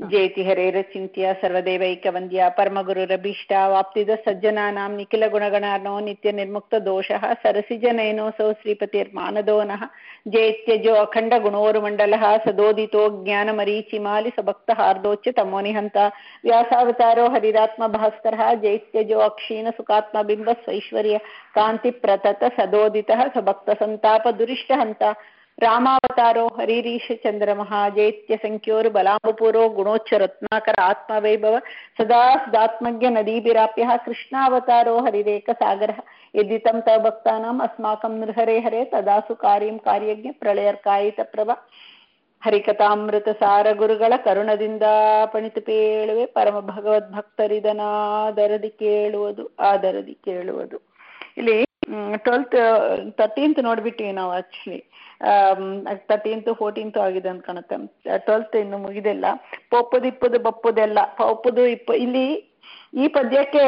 ಜಯತಿ ಹರೇರಚಿಂತ್ಯ ಸರ್ವದೇವೈಕವಂದ್ಯ ಪರಮಗುರುರಭೀಷ್ಟ ವಾಪ್ತಿದ ಸಜ್ಜನಾನಾಂ ನಿಖಿಲ ಗುಣಗಣಾರ್ನೋ ನಿತ್ಯ ನಿರ್ಮುಕ್ತ ದೋಷಃ ಸರಸಿಜನಯನೋऽಸौ ಶ್ರೀಪತಿರ್ಮಾನದೋ ನಃ ಜೇತ್ಯಜೋ ಅಖಂಡ ಗುಣೋರ್ಮಂಡಲಃ ಸದೋದಿತೋ ಜ್ಞಾನಮರೀಚಿಮಾಲಿ ಸಭಕ್ತಹಾರ್ದೋಚ್ಯ ತಮೋನಿಹಂತ ವ್ಯಾಸಾವತಾರೋ ಹರಿರಾತ್ಮ ಭಾಸ್ಕರಃ ಜೈತ್ಯಜೋ ಅಕ್ಷೀಣ ಸುಖಾತ್ಮ ಬಿಂಬ ಸ್ವೈಶ್ವರ್ಯ ಕಾಂತಿ ಪ್ರತತ ಸದೋದಿತಃ ಸಭಕ್ತ ಸಂತಾಪ ದುರಿಷ್ಟ ಹಂತ ರಾಮಾವತಾರೋ ಹರಿರೀಶ ಚಂದ್ರಮಃ ಜೈತ್ಯ ಸಂಖ್ಯೋರು ಬಲಾಂಬಪೂರೋ ಗುಣೋಚ್ಚ ರತ್ನಾಕರ ಆತ್ಮವೈಭವ ಸದಾ ಸದಾತ್ಮಜ್ಞ ನದೀಭಿರಾಪ್ಯ ಕೃಷ್ಣಾವತಾರೋ ಹರಿರೇಕ ಸಾಗರ ಯದಿತಂ ತವ ಭಕ್ತಾನಾಂ ಅಸ್ಮಾಕಂ ನೃಹರೆ ಹರೆ ತದಾಸು ಕಾರ್ಯಂ ಕಾರ್ಯಜ್ಞ ಪ್ರಳಯರ್ಕಾಯಿತ ಪ್ರಭ ಹರಿಕಥಾಮೃತ ಸಾರ ಗುರುಗಳ ಕರುಣದಿಂದ ಪಣಿತು ಪೇಳುವೆ ಪರಮ ಭಗವದ್ಭಕ್ತರಿದನಾದರದಿ ಕೇಳುವುದು ಆದರದಿ ಕೇಳುವುದು ಇಲ್ಲಿ ಟ್ವೆಲ್ತ್ ತರ್ಟೀನ್ತ್ ನೋಡ್ಬಿಟ್ಟಿವಿ ನಾವು ಆಕ್ಚುಲಿ ತರ್ಟೀನ್ತ್ ಫೋರ್ಟೀನ್ತ್ ಆಗಿದೆ ಅಂತ ಕಾಣುತ್ತೆ ಟ್ವೆಲ್ತ್ ಇನ್ನು ಮುಗಿದಿಲ್ಲ ಪೊಪ್ಪದು ಇಪ್ಪದು ಬಪ್ಪುದೆಲ್ಲ ಪೊಪ್ಪದು ಇಪ್ಪ ಇಲ್ಲಿ ಈ ಪದ್ಯಕ್ಕೆ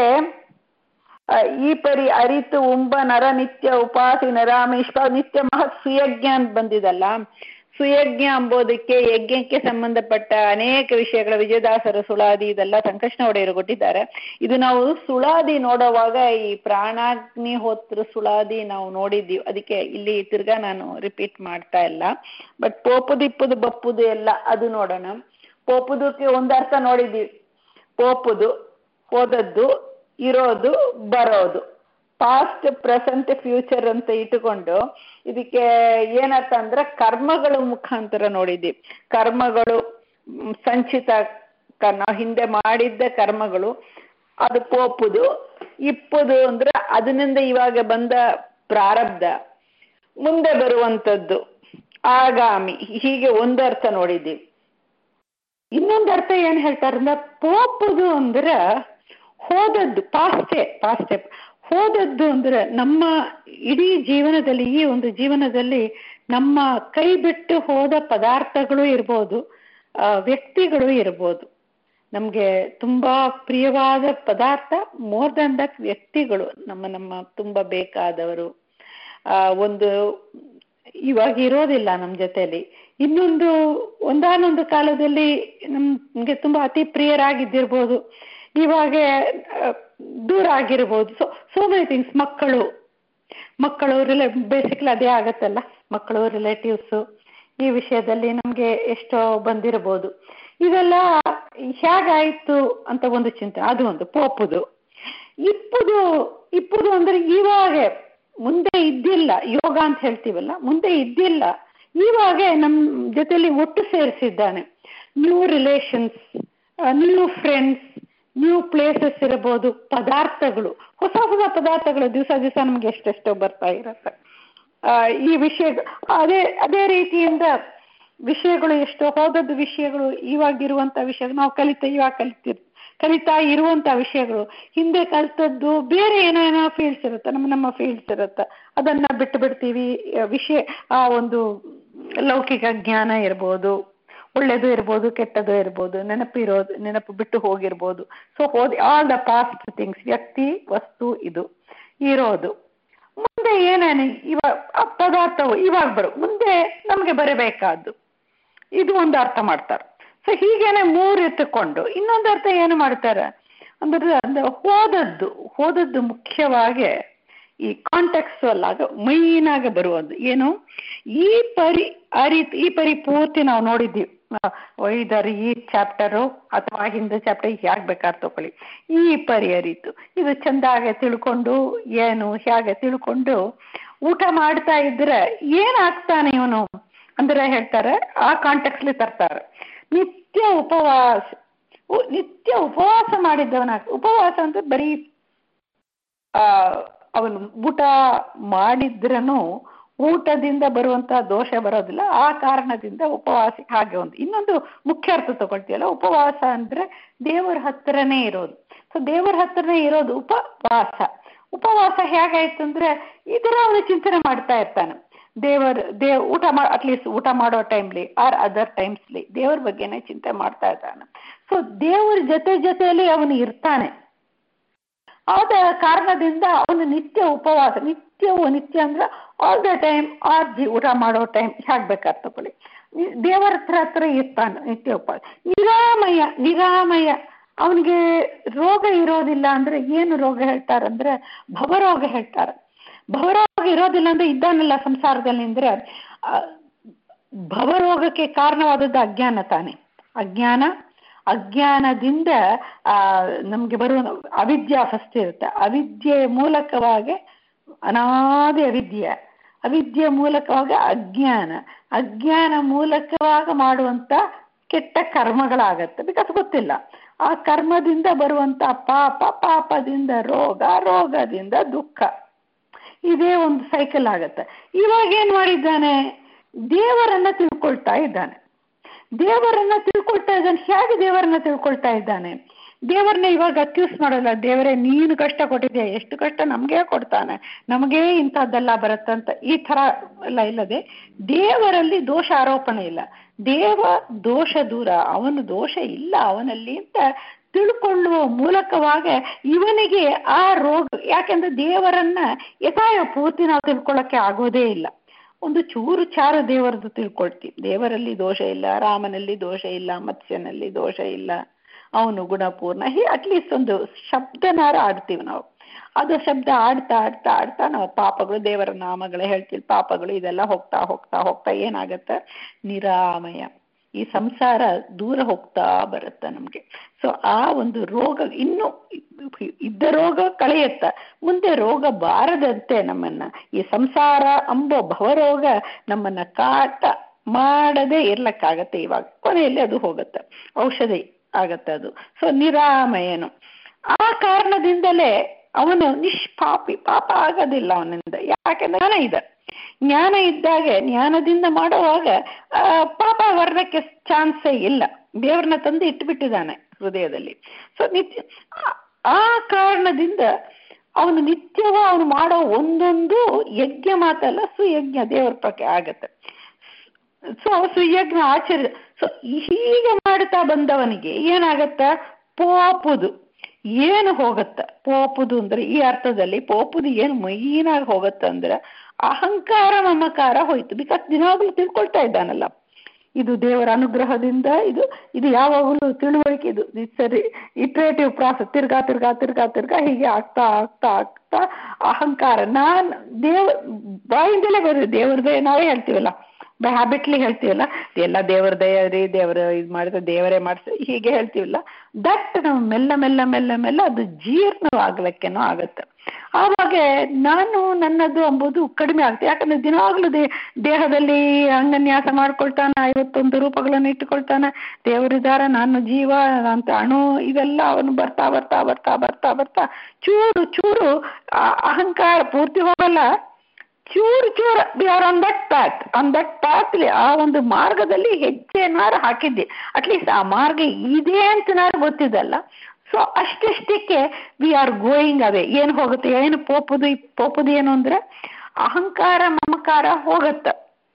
ಈ ಪರಿ ಅರಿತು ಉಂಬ ನರ ನಿತ್ಯ ಉಪಾಸಿ ನರಾಮೇಶ್ವ ನಿತ್ಯ ಮಹತ್ ಸುಯಜ್ಞ ಅಂತ ಬಂದಿದಲ್ಲ ಸುಯಜ್ಞ ಅಂಬೋದಕ್ಕೆ ಯಜ್ಞಕ್ಕೆ ಸಂಬಂಧಪಟ್ಟ ಅನೇಕ ವಿಷಯಗಳ ವಿಜಯದಾಸರ ಸುಳಾದಿ ಇದೆಲ್ಲ ಸಂಕಷ್ಣ ಒಡೆಯರು ಕೊಟ್ಟಿದ್ದಾರೆ ಇದು ನಾವು ಸುಳಾದಿ ನೋಡುವಾಗ ಈ ಪ್ರಾಣಾಗ್ನಿ ಹೋತ್ರ ಸುಳಾದಿ ನಾವು ನೋಡಿದ್ದೀವಿ ಅದಕ್ಕೆ ಇಲ್ಲಿ ತಿರ್ಗಾ ನಾನು ರಿಪೀಟ್ ಮಾಡ್ತಾ ಇಲ್ಲ ಬಟ್ ಪೋಪುದು ಇಪ್ಪುದು ಬಪ್ಪುದು ಎಲ್ಲ ಅದು ನೋಡೋಣ ಪೋಪುದಕ್ಕೆ ಒಂದು ಅರ್ಥ ನೋಡಿದ್ದೀವಿ ಪೋಪುದು ಹೋದದ್ದು ಇರೋದು ಬರೋದು ಪಾಸ್ಟ್ ಪ್ರೆಸೆಂಟ್ ಫ್ಯೂಚರ್ ಅಂತ ಇಟ್ಟುಕೊಂಡು ಇದಕ್ಕೆ ಏನರ್ಥ ಅಂದ್ರೆ ಕರ್ಮಗಳು ಮುಖಾಂತರ ನೋಡಿದ್ದೀವಿ ಕರ್ಮಗಳು ಸಂಚಿತ ನಾವು ಹಿಂದೆ ಮಾಡಿದ್ದ ಕರ್ಮಗಳು ಅದು ಪೋಪುದು ಇಪ್ಪುದು ಅಂದ್ರೆ ಅದರಿಂದ ಇವಾಗ ಬಂದ ಪ್ರಾರಬ್ಧ ಮುಂದೆ ಬರುವಂಥದ್ದು ಆಗಾಮಿ ಹೀಗೆ ಒಂದು ಅರ್ಥ ನೋಡಿದ್ದೀವಿ ಇನ್ನೊಂದು ಅರ್ಥ ಏನ್ ಹೇಳ್ತಾರೆ ಅಂದ್ರೆ ಪೋಪುದು ಅಂದ್ರೆ ಹೋದದ್ದು ಪಾಸ್ಟೆ ಪಾಸ್ಟೆ ಹೋದದ್ದು ಅಂದ್ರೆ ನಮ್ಮ ಇಡೀ ಜೀವನದಲ್ಲಿ ಈ ಒಂದು ಜೀವನದಲ್ಲಿ ನಮ್ಮ ಕೈ ಬಿಟ್ಟು ಹೋದ ಪದಾರ್ಥಗಳು ಇರ್ಬೋದು ವ್ಯಕ್ತಿಗಳು ಇರ್ಬೋದು ನಮಗೆ ತುಂಬಾ ಪ್ರಿಯವಾದ ಪದಾರ್ಥ ಮೋರ್ ದನ್ ದಟ್ ವ್ಯಕ್ತಿಗಳು ನಮ್ಮ ನಮ್ಮ ತುಂಬಾ ಬೇಕಾದವರು ಆ ಒಂದು ಇವಾಗ ಇರೋದಿಲ್ಲ ನಮ್ಮ ಜೊತೆಯಲ್ಲಿ ಇನ್ನೊಂದು ಒಂದಾನೊಂದು ಕಾಲದಲ್ಲಿ ನಮ್ಗೆ ತುಂಬಾ ಅತಿ ಪ್ರಿಯರಾಗಿದ್ದಿರ್ಬೋದು ಇವಾಗ ದೂರ ಆಗಿರ್ಬೋದು ಸೊ ಸೋ ಮೆನಿ ಥಿಂಗ್ಸ್ ಮಕ್ಕಳು ಮಕ್ಕಳು ರಿಲೇ ಬೇಸಿಕ್ಲಿ ಅದೇ ಆಗತ್ತಲ್ಲ ಮಕ್ಕಳು ರಿಲೇಟಿವ್ಸು ಈ ವಿಷಯದಲ್ಲಿ ನಮಗೆ ಎಷ್ಟೋ ಬಂದಿರಬಹುದು ಇವೆಲ್ಲ ಹೇಗಾಯ್ತು ಅಂತ ಒಂದು ಚಿಂತೆ ಅದು ಒಂದು ಪೋಪುದು ಇಪ್ಪುದು ಇಪ್ಪುದು ಅಂದ್ರೆ ಇವಾಗ ಮುಂದೆ ಇದ್ದಿಲ್ಲ ಯೋಗ ಅಂತ ಹೇಳ್ತೀವಲ್ಲ ಮುಂದೆ ಇದ್ದಿಲ್ಲ ಇವಾಗ ನಮ್ಮ ಜೊತೆಲಿ ಒಟ್ಟು ಸೇರಿಸಿದ್ದಾನೆ new relations new friends new places ಇರಬಹುದು ಪದಾರ್ಥಗಳು ಹೊಸ ಹೊಸ ಪದಾರ್ಥಗಳು ದಿವಸ ದಿವಸ ನಮ್ಗೆ ಎಷ್ಟೆಷ್ಟೋ ಬರ್ತಾ ಇರತ್ತೆ ಈ ವಿಷಯ ಅದೇ ಅದೇ ರೀತಿಯಿಂದ ವಿಷಯಗಳು ಎಷ್ಟೋ ಹೋದದ್ದು ವಿಷಯಗಳು ಇವಾಗಿರುವಂತ ವಿಷಯ ನಾವು ಕಲಿತಾ ಇವಾಗ ಕಲಿತಿರ್ ಕಲಿತಾ ಇರುವಂತ ವಿಷಯಗಳು ಹಿಂದೆ ಕಲಿತದ್ದು ಬೇರೆ ಏನೋ ಏನೋ ಫೀಲ್ಡ್ಸ್ ಇರುತ್ತೆ ನಮ್ಮ ನಮ್ಮ ಫೀಲ್ಡ್ಸ್ ಇರುತ್ತೆ ಅದನ್ನ ಬಿಟ್ಟು ಬಿಡ್ತೀವಿ ವಿಷಯ ಆ ಒಂದು ಲೌಕಿಕ ಜ್ಞಾನ ಇರ್ಬೋದು ಒಳ್ಳೇದು ಇರ್ಬೋದು ಕೆಟ್ಟದ್ದು ಇರ್ಬೋದು ನೆನಪು ಇರೋದು ನೆನಪು ಬಿಟ್ಟು ಹೋಗಿರ್ಬೋದು ಸೊ ಹೋದ್ ಆಲ್ ದ ಪಾಸ್ಟ್ ಥಿಂಗ್ಸ್ ವ್ಯಕ್ತಿ ವಸ್ತು ಇದು ಇರೋದು ಮುಂದೆ ಏನೇನು ಇವಾಗ ಪದಾರ್ಥವು ಇವಾಗ ಬರು ಮುಂದೆ ನಮಗೆ ಬರಬೇಕಾದ್ದು ಇದು ಒಂದು ಅರ್ಥ ಮಾಡ್ತಾರೆ ಸೊ ಹೀಗೇನೆ ಮೂರು ಎತ್ತುಕೊಂಡು ಇನ್ನೊಂದು ಅರ್ಥ ಏನು ಮಾಡ್ತಾರೆ ಅಂದ್ರೆ ಅಂದ್ರೆ ಹೋದದ್ದು ಹೋದದ್ದು ಮುಖ್ಯವಾಗಿ ಈ ಕಾಂಟೆಕ್ಸ್ವಲ್ ಆಗ ಮೈನ್ ಆಗಿ ಬರುವುದು ಏನು ಈ ಪರಿ ಅರಿತ್ ಈ ಪರಿ ಪೂರ್ತಿ ನಾವು ನೋಡಿದ್ದೀವಿ ಇದರ ಈ ಚಾಪ್ಟರು ಅಥವಾ ಹಿಂದೆ ಚಾಪ್ಟರ್ ಹೇಗೆ ಬೇಕಾದ್ರೆ ತಗೊಳ್ಳಿ ಈ ಪರಿ ಅರಿತು ಇದು ಚೆಂದಾಗೆ ತಿಳ್ಕೊಂಡು ಏನು ಹೇಗೆ ತಿಳ್ಕೊಂಡು ಊಟ ಮಾಡ್ತಾ ಇದ್ರೆ ಏನಾಗ್ತಾನೆ ಇವನು ಅಂದ್ರೆ ಹೇಳ್ತಾರೆ ಆ ಕಾಂಟೆಕ್ಸ್ಲಿ ತರ್ತಾರೆ ನಿತ್ಯ ಉಪವಾಸ ನಿತ್ಯ ಉಪವಾಸ ಮಾಡಿದ್ದವನ ಉಪವಾಸ ಅಂದ್ರೆ ಬರೀ ಆ ಅವನು ಊಟ ಮಾಡಿದ್ರನು ಊಟದಿಂದ ಬರುವಂತಹ ದೋಷ ಬರೋದಿಲ್ಲ ಆ ಕಾರಣದಿಂದ ಉಪವಾಸ ಹಾಗೆ ಒಂದು ಇನ್ನೊಂದು ಮುಖ್ಯ ಅರ್ಥ ತಗೊಳ್ತೀಯಲ್ಲ ಉಪವಾಸ ಅಂದ್ರೆ ದೇವರ ಹತ್ರನೇ ಇರೋದು ಸೊ ದೇವರ ಹತ್ರನೇ ಇರೋದು ಉಪವಾಸ ಉಪವಾಸ ಹೇಗಾಯ್ತು ಅಂದ್ರೆ ಇದರ ಅವನು ಚಿಂತನೆ ಮಾಡ್ತಾ ಇರ್ತಾನೆ ದೇವರ ದೇವ್ ಊಟ ಮಾ ಅಟ್ಲೀಸ್ಟ್ ಊಟ ಮಾಡೋ ಟೈಮ್ಲಿ ಆರ್ ಅದರ್ ಟೈಮ್ಸ್ಲಿ ದೇವ್ರ ಬಗ್ಗೆನೇ ಚಿಂತೆ ಮಾಡ್ತಾ ಇದ್ದಾನೆ ಸೊ ದೇವ್ರ ಜೊತೆ ಜೊತೆಯಲ್ಲಿ ಅವನು ಇರ್ತಾನೆ ಆದ ಕಾರಣದಿಂದ ಅವನು ನಿತ್ಯ ಉಪವಾಸ ನಿತ್ಯವು ನಿತ್ಯ ಅಂದ್ರೆ ಆಲ್ ದ ಟೈಮ್ ಆರ್ ಜಿ ಊಟ ಮಾಡೋ ಟೈಮ್ ಹೇಗೆ ಬೇಕಾದ್ರೆ ತಗೊಳ್ಳಿ ದೇವರ ಹತ್ರ ಹತ್ರ ಇರ್ತಾನೆ ನಿತ್ಯ ಉಪವಾಸ ನಿರಾಮ ನಿರಾಮಯ ನಿರಾಮಯ ಅವನಿಗೆ ರೋಗ ಇರೋದಿಲ್ಲ ಅಂದ್ರೆ ಏನು ರೋಗ ಹೇಳ್ತಾರಂದ್ರೆ ಭವರೋಗ ಹೇಳ್ತಾರೆ ಭವರೋಗ ಇರೋದಿಲ್ಲ ಅಂದ್ರೆ ಇದ್ದಾನಲ್ಲ ಸಂಸಾರದಲ್ಲಿ ಅಂದ್ರೆ ಭವರೋಗಕ್ಕೆ ಕಾರಣವಾದದ್ದು ಅಜ್ಞಾನ ತಾನೆ ಅಜ್ಞಾನ ಅಜ್ಞಾನದಿಂದ ಆ ನಮ್ಗೆ ಬರುವ ಅವಿದ್ಯಾ ಫಸ್ಟ್ ಇರುತ್ತೆ ಅವಿದ್ಯೆ ಮೂಲಕವಾಗಿ ಅನಾದಿ ಅವಿದ್ಯೆ ಅವಿದ್ಯೆ ಮೂಲಕವಾಗಿ ಅಜ್ಞಾನ ಅಜ್ಞಾನ ಮೂಲಕವಾಗಿ ಮಾಡುವಂತ ಕೆಟ್ಟ ಕರ್ಮಗಳಾಗತ್ತೆ ಬಿಕಾಸ್ ಗೊತ್ತಿಲ್ಲ ಆ ಕರ್ಮದಿಂದ ಬರುವಂತ ಪಾಪ ಪಾಪದಿಂದ ರೋಗ ರೋಗದಿಂದ ದುಃಖ ಇದೇ ಒಂದು ಸೈಕಲ್ ಆಗತ್ತೆ ಇವಾಗ ಏನ್ ಮಾಡಿದ್ದಾನೆ ದೇವರನ್ನ ತಿಳ್ಕೊಳ್ತಾ ಇದ್ದಾನೆ ದೇವರನ್ನ ತಿಳ್ಕೊಳ್ತಾ ಇದ್ದಾನೆ ಹೇಗೆ ದೇವರನ್ನ ತಿಳ್ಕೊಳ್ತಾ ಇದ್ದಾನೆ ದೇವರನ್ನ ಇವಾಗ ಅಕ್ಯೂಸ್ ಮಾಡಲ್ಲ ದೇವರೇ ನೀನು ಕಷ್ಟ ಕೊಟ್ಟಿದ್ಯಾ ಎಷ್ಟು ಕಷ್ಟ ನಮ್ಗೆ ಕೊಡ್ತಾನೆ ನಮಗೇ ಇಂಥದ್ದೆಲ್ಲ ಬರುತ್ತಂತ ಈ ತರ ಎಲ್ಲ ಇಲ್ಲದೆ ದೇವರಲ್ಲಿ ದೋಷ ಆರೋಪಣೆ ಇಲ್ಲ ದೇವ ದೋಷ ದೂರ ಅವನು ದೋಷ ಇಲ್ಲ ಅವನಲ್ಲಿ ಅಂತ ತಿಳ್ಕೊಳ್ಳುವ ಮೂಲಕವಾಗ ಇವನಿಗೆ ಆ ರೋಗ ಯಾಕೆಂದ್ರೆ ದೇವರನ್ನ ಯಥಾಯ ಪೂರ್ತಿ ನಾವು ತಿಳ್ಕೊಳ್ಳಕ್ಕೆ ಆಗೋದೇ ಇಲ್ಲ ಒಂದು ಚೂರು ಚಾರು ದೇವರದ್ದು ತಿಳ್ಕೊಳ್ತೀವಿ ದೇವರಲ್ಲಿ ದೋಷ ಇಲ್ಲ ರಾಮನಲ್ಲಿ ದೋಷ ಇಲ್ಲ ಮತ್ಸ್ಯನಲ್ಲಿ ದೋಷ ಇಲ್ಲ ಅವನು ಗುಣಪೂರ್ಣ ಹೀ ಅಟ್ಲೀಸ್ಟ್ ಒಂದು ಶಬ್ದನಾರ ಆಡ್ತೀವಿ ನಾವು ಅದು ಶಬ್ದ ಆಡ್ತಾ ಆಡ್ತಾ ಆಡ್ತಾ ನಾವು ಪಾಪಗಳು ದೇವರ ನಾಮಗಳೇ ಹೇಳ್ತೀವಿ ಪಾಪಗಳು ಇದೆಲ್ಲ ಹೋಗ್ತಾ ಹೋಗ್ತಾ ಹೋಗ್ತಾ ಏನಾಗತ್ತೆ ನಿರಾಮಯ ಈ ಸಂಸಾರ ದೂರ ಹೋಗ್ತಾ ಬರುತ್ತೆ ನಮ್ಗೆ ಸೊ ಆ ಒಂದು ರೋಗ ಇನ್ನು ಇದ್ದ ರೋಗ ಕಳೆಯುತ್ತ ಮುಂದೆ ರೋಗ ಬಾರದಂತೆ ನಮ್ಮನ್ನ ಈ ಸಂಸಾರ ಅಂಬೋ ಭವರೋಗ ನಮ್ಮನ್ನ ಕಾಟ ಮಾಡದೆ ಇರ್ಲಕ್ಕಾಗತ್ತೆ ಇವಾಗ ಕೊನೆಯಲ್ಲಿ ಅದು ಹೋಗುತ್ತೆ ಔಷಧಿ ಆಗತ್ತೆ ಅದು ಸೊ ನಿರಾಮಯನು ಆ ಕಾರಣದಿಂದಲೇ ಅವನು ನಿಷ್ಪಾಪಿ ಪಾಪ ಆಗೋದಿಲ್ಲ ಅವನಿಂದ ಯಾಕೆಂದ್ರೆ ಜ್ಞಾನ ಇದೆ ಜ್ಞಾನ ಇದ್ದಾಗ ಜ್ಞಾನದಿಂದ ಮಾಡುವಾಗ ಪಾಪ ವರ್ಣಕ್ಕೆ ಚಾನ್ಸೇ ಇಲ್ಲ ದೇವ್ರನ್ನ ತಂದು ಇಟ್ಬಿಟ್ಟಿದ್ದಾನೆ ಹೃದಯದಲ್ಲಿ ಸೊ ನಿತ್ಯ ಆ ಕಾರಣದಿಂದ ಅವನು ನಿತ್ಯವ ಅವನು ಮಾಡೋ ಒಂದೊಂದು ಯಜ್ಞ ಮಾತಲ್ಲ ಸುಯಜ್ಞ ದೇವರ ಪಕ್ಕೆ ಆಗತ್ತೆ ಸೊ ಸುಯಜ್ಞ ಆಚರ್ಯ ಸೊ ಹೀಗೆ ಮಾಡ್ತಾ ಬಂದವನಿಗೆ ಏನಾಗತ್ತ ಪೋಪುದು ಏನು ಹೋಗತ್ತ ಪೋಪುದು ಅಂದ್ರೆ ಈ ಅರ್ಥದಲ್ಲಿ ಪೋಪುದು ಏನು ಮೈನಾಗಿ ಹೋಗತ್ತ ಅಂದ್ರೆ ಅಹಂಕಾರ ಮಮಕಾರ ಹೋಯ್ತು ಬಿಕಾಸ್ ದಿನಾಗ್ಲೂ ತಿಳ್ಕೊಳ್ತಾ ಇದ್ದಾನಲ್ಲ ಇದು ದೇವರ ಅನುಗ್ರಹದಿಂದ ಇದು ಇದು ಯಾವಾಗಲೂ ತಿಳುವಳಿಕೆ ಇದು ಸರಿ ಇಟ್ರೇಟಿವ್ ಪ್ರಾಸೆಸ್ ತಿರ್ಗಾ ತಿರ್ಗಾ ತಿರ್ಗಾ ತಿರ್ಗಾ ಹೀಗೆ ಆಗ್ತಾ ಆಗ್ತಾ ಆಗ್ತಾ ಅಹಂಕಾರ ನಾನ್ ದೇವ ಬಾಯಿಂದಲೇ ಬರೋದು ದೇವ್ರದೇ ನಾವೇ ಹೇಳ್ತೀವಲ್ಲ ಬೈ ಹ್ಯಾಬಿಟ್ಲಿ ಹೇಳ್ತೀವಲ್ಲ ಎಲ್ಲ ದೇವರ ದಯ ರೀ ದೇವರ ಇದು ಮಾಡಿದ್ರೆ ದೇವರೇ ಮಾಡಿಸ್ ಹೀಗೆ ಹೇಳ್ತೀವಲ್ಲ ದಟ್ ನಾವು ಮೆಲ್ಲ ಮೆಲ್ಲ ಮೆಲ್ಲ ಮೆಲ್ಲ ಅದು ಜೀರ್ಣವಾಗ್ಲಿಕ್ಕೇನೋ ಆಗತ್ತೆ ಆವಾಗ ನಾನು ನನ್ನದು ಎಂಬುದು ಕಡಿಮೆ ಆಗುತ್ತೆ ಯಾಕಂದ್ರೆ ದಿನಾಗ್ಲೂ ದೇ ದೇಹದಲ್ಲಿ ಅಂಗನ್ಯಾಸ ಮಾಡ್ಕೊಳ್ತಾನೆ ಐವತ್ತೊಂದು ರೂಪಗಳನ್ನು ಇಟ್ಟುಕೊಳ್ತಾನೆ ದೇವರಿದಾರ ನಾನು ಜೀವ ಅಂತ ಅಣು ಇವೆಲ್ಲ ಅವನು ಬರ್ತಾ ಬರ್ತಾ ಬರ್ತಾ ಬರ್ತಾ ಬರ್ತಾ ಚೂರು ಚೂರು ಅಹಂಕಾರ ಪೂರ್ತಿ ಹೋಗಲ್ಲ ಚೂರು ಚೂರು we are on that path on that ಪ್ಯಾತ್ಲಿ ಆ ಒಂದು ಮಾರ್ಗದಲ್ಲಿ ಹೆಜ್ಜೆನಾರು ಹಾಕಿದ್ದೆ ಅಟ್ಲೀಸ್ಟ್ ಆ ಮಾರ್ಗ ಇದೆ ಅಂತನಾರು ಗೊತ್ತಿದ್ದಲ್ಲ ಸೊ ಅಷ್ಟಷ್ಟಕ್ಕೆ ವಿ ಆರ್ ಗೋಯಿಂಗ್ ಅವೇ ಏನು ಹೋಗುತ್ತೆ ಏನು ಪೋಪುದು ಪೋಪುದು ಏನು ಅಂದ್ರೆ ಅಹಂಕಾರ ಮಮಕಾರ ಹೋಗತ್ತ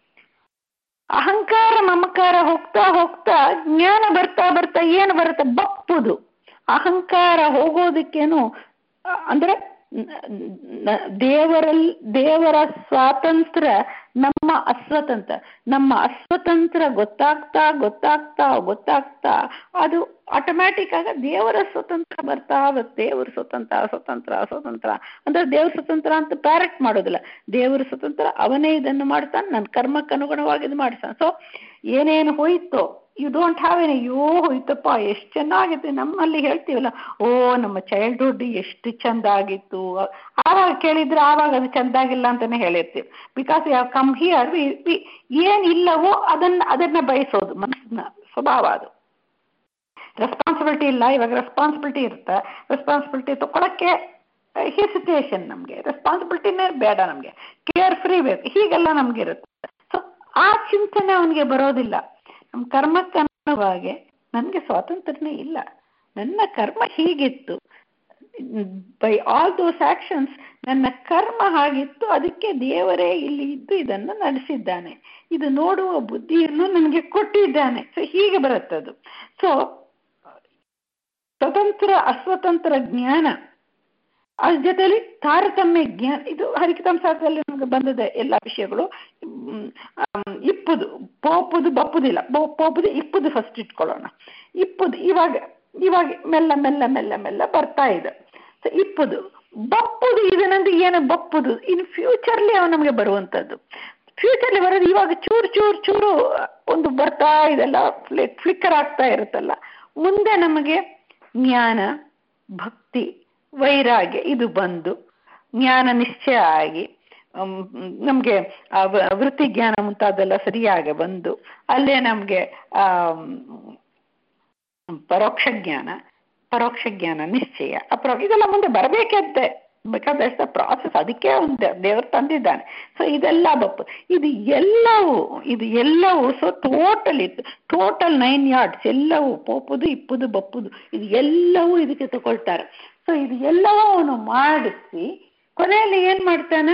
ಅಹಂಕಾರ ಮಮಕಾರ ಹೋಗ್ತಾ ಹೋಗ್ತಾ ಜ್ಞಾನ ಬರ್ತಾ ಬರ್ತಾ ಏನು ಬರುತ್ತೆ ಬಪ್ಪುದು ಅಹಂಕಾರ ಹೋಗೋದಕ್ಕೇನು ಅಂದ್ರೆ ದೇವರಲ್ಲಿ ದೇವರ ಸ್ವಾತಂತ್ರ್ಯ ನಮ್ಮ ಅಸ್ವತಂತ್ರ ನಮ್ಮ ಅಸ್ವತಂತ್ರ ಗೊತ್ತಾಗ್ತಾ ಗೊತ್ತಾಗ್ತಾ ಗೊತ್ತಾಗ್ತಾ ಅದು ಆಟೋಮ್ಯಾಟಿಕ್ ಆಗ ದೇವರ ಸ್ವತಂತ್ರ ಬರ್ತಾ ಬರುತ್ತೆ ದೇವರ ಸ್ವತಂತ್ರ ಸ್ವತಂತ್ರ ಸ್ವತಂತ್ರ ಅಂದ್ರೆ ದೇವ್ರ ಸ್ವತಂತ್ರ ಅಂತ ಪ್ಯಾರೆಕ್ಟ್ ಮಾಡೋದಿಲ್ಲ ದೇವರ ಸ್ವತಂತ್ರ ಅವನೇ ಇದನ್ನು ಮಾಡ್ತಾನೆ ನನ್ನ ಕರ್ಮಕ್ಕೆ ಅನುಗುಣವಾಗಿ ಇದು ಮಾಡ್ತಾನೆ ಸೊ ಏನೇನು ಹೋಯ್ತೋ ಯು ಡೋಂಟ್ ಹ್ಯಾವ್ ಎನ್ ಅಯ್ಯೋ ಹೋಯ್ತಪ್ಪ ಎಷ್ಟು ಚೆನ್ನಾಗಿದೆ ನಮ್ಮಲ್ಲಿ ಹೇಳ್ತೀವಲ್ಲ ಓ ನಮ್ಮ ಚೈಲ್ಡ್ಹುಡ್ ಎಷ್ಟು ಚಂದ ಆಗಿತ್ತು ಆವಾಗ ಕೇಳಿದ್ರೆ ಆವಾಗ ಅದು ಚಂದಾಗಿಲ್ಲ ಅಂತಾನೆ ಹೇಳಿರ್ತೀವಿ ಬಿಕಾಸ್ ಯಾವ ಕಮ್ ಹಿಯರ್ ಏನಿಲ್ಲವೋ ಅದನ್ನ ಅದನ್ನ ಬಯಸೋದು ಮನಸ್ಸಿನ ಸ್ವಭಾವ ಅದು ರೆಸ್ಪಾನ್ಸಿಬಿಲಿಟಿ ಇಲ್ಲ ಇವಾಗ ರೆಸ್ಪಾನ್ಸಿಬಿಲಿಟಿ ಇರುತ್ತೆ ರೆಸ್ಪಾನ್ಸಿಬಿಲಿಟಿ ತಗೊಳಕ್ಕೆ ಹೆಸಿಟೇಷನ್ ನಮಗೆ ರೆಸ್ಪಾನ್ಸಿಬಿಲಿಟಿನೇ ಬೇಡ ನಮಗೆ ಕೇರ್ ಫ್ರೀ ಬೇಕು ಹೀಗೆಲ್ಲ ನಮ್ಗೆ ಇರುತ್ತೆ ಸೊ ಆ ಚಿಂತನೆ ಅವನಿಗೆ ಬರೋದಿಲ್ಲ ನಮ್ಮ ಕರ್ಮಕ್ಕೆ ಅನುಗುಣವಾಗಿ ನನಗೆ ಸ್ವಾತಂತ್ರ್ಯನೇ ಇಲ್ಲ ನನ್ನ ಕರ್ಮ ಹೀಗಿತ್ತು ಬೈ ಆಲ್ ದೋಸ್ ಆಕ್ಷನ್ಸ್ ನನ್ನ ಕರ್ಮ ಹಾಗಿತ್ತು ಅದಕ್ಕೆ ದೇವರೇ ಇಲ್ಲಿ ಇದ್ದು ಇದನ್ನು ನಡೆಸಿದ್ದಾನೆ ಇದು ನೋಡುವ ಬುದ್ಧಿಯನ್ನು ನನಗೆ ಕೊಟ್ಟಿದ್ದಾನೆ ಸೊ ಹೀಗೆ ಬರುತ್ತದು ಸೊ ಸ್ವತಂತ್ರ ಅಸ್ವತಂತ್ರ ಜ್ಞಾನ ಅದ್ರ ಜೊತೆಲಿ ತಾರತಮ್ಯ ಜ್ಞಾನ ಇದು ಹರಿಕತಾಂಶಾಸ್ತ್ರದಲ್ಲಿ ನಮಗೆ ಬಂದಿದೆ ಎಲ್ಲ ವಿಷಯಗಳು ಹ್ಮ್, ಆಮ್, ಇಪ್ಪುದು ಪೋಪುದು ಬಪ್ಪುದಿಲ್ಲ ಬೊ- ಪೋಪುದು ಇಪ್ಪುದು ಫಸ್ಟ್ ಇಟ್ಕೊಳ್ಳೋಣ ಇಪ್ಪುದು ಇವಾಗ ಇವಾಗ ಮೆಲ್ಲ ಮೆಲ್ಲ ಮೆಲ್ಲ ಮೆಲ್ಲ ಬರ್ತಾ ಇದೆ ಸೊ ಇಪ್ಪುದು ಬಪ್ಪುದು ಇದನ್ನಂದ್ರೆ ಏನು ಬಪ್ಪುದು ಇನ್ ಫ್ಯೂಚರ್ಲಿ ಅವ ನಮಗೆ ಬರುವಂಥದ್ದು ಫ್ಯೂಚರ್ಲಿ ಬರೋದು ಇವಾಗ ಚೂರು ಚೂರು ಚೂರು ಒಂದು ಬರ್ತಾ ಇದೆಲ್ಲ ಫ್ಲಿಕ್ಕರ್ ಆಗ್ತಾ ಇರುತ್ತಲ್ಲ ಮುಂದೆ ನಮಗೆ ಜ್ಞಾನ ಭಕ್ತಿ ವೈರಾಗ್ಯ ಇದು ಬಂದು ಜ್ಞಾನ ನಿಶ್ಚಯ ಆಗಿ ನಮಗೆ ವೃತ್ತಿ ಜ್ಞಾನ ಮುಂತಾದೆಲ್ಲ ಸರಿಯಾಗಿ ಬಂದು ಅಲ್ಲೇ ನಮಗೆ ಪರೋಕ್ಷ ಜ್ಞಾನ ಪರೋಕ್ಷ ಜ್ಞಾನ ನಿಶ್ಚಯ ಅಪರೋ ಇದೆಲ್ಲ ಮುಂದೆ ಬರಬೇಕಂತೆ ಬೇಕಾದಷ್ಟು ಪ್ರಾಸೆಸ್ ಅದಕ್ಕೆ ಒಂದು ದೇವರು ತಂದಿದ್ದಾನೆ ಸೊ ಇದೆಲ್ಲ ಬಪ್ಪು ಇದು ಎಲ್ಲವೂ ಇದು ಎಲ್ಲವೂ ಸೊ ಟೋಟಲ್ ಇತ್ತು ಟೋಟಲ್ ನೈನ್ ಯಾರ್ಡ್ಸ್ ಎಲ್ಲವೂ ಪೋಪುದು ಇಪ್ಪುದು ಬಪ್ಪುದು ಇದು ಎಲ್ಲವೂ ಇದಕ್ಕೆ ತಗೊಳ್ತಾರೆ ಸೊ ಇದು ಎಲ್ಲವೂ ಅವನು ಮಾಡಿಸಿ ಕೊನೆಯಲ್ಲಿ ಏನ್ ಮಾಡ್ತಾನೆ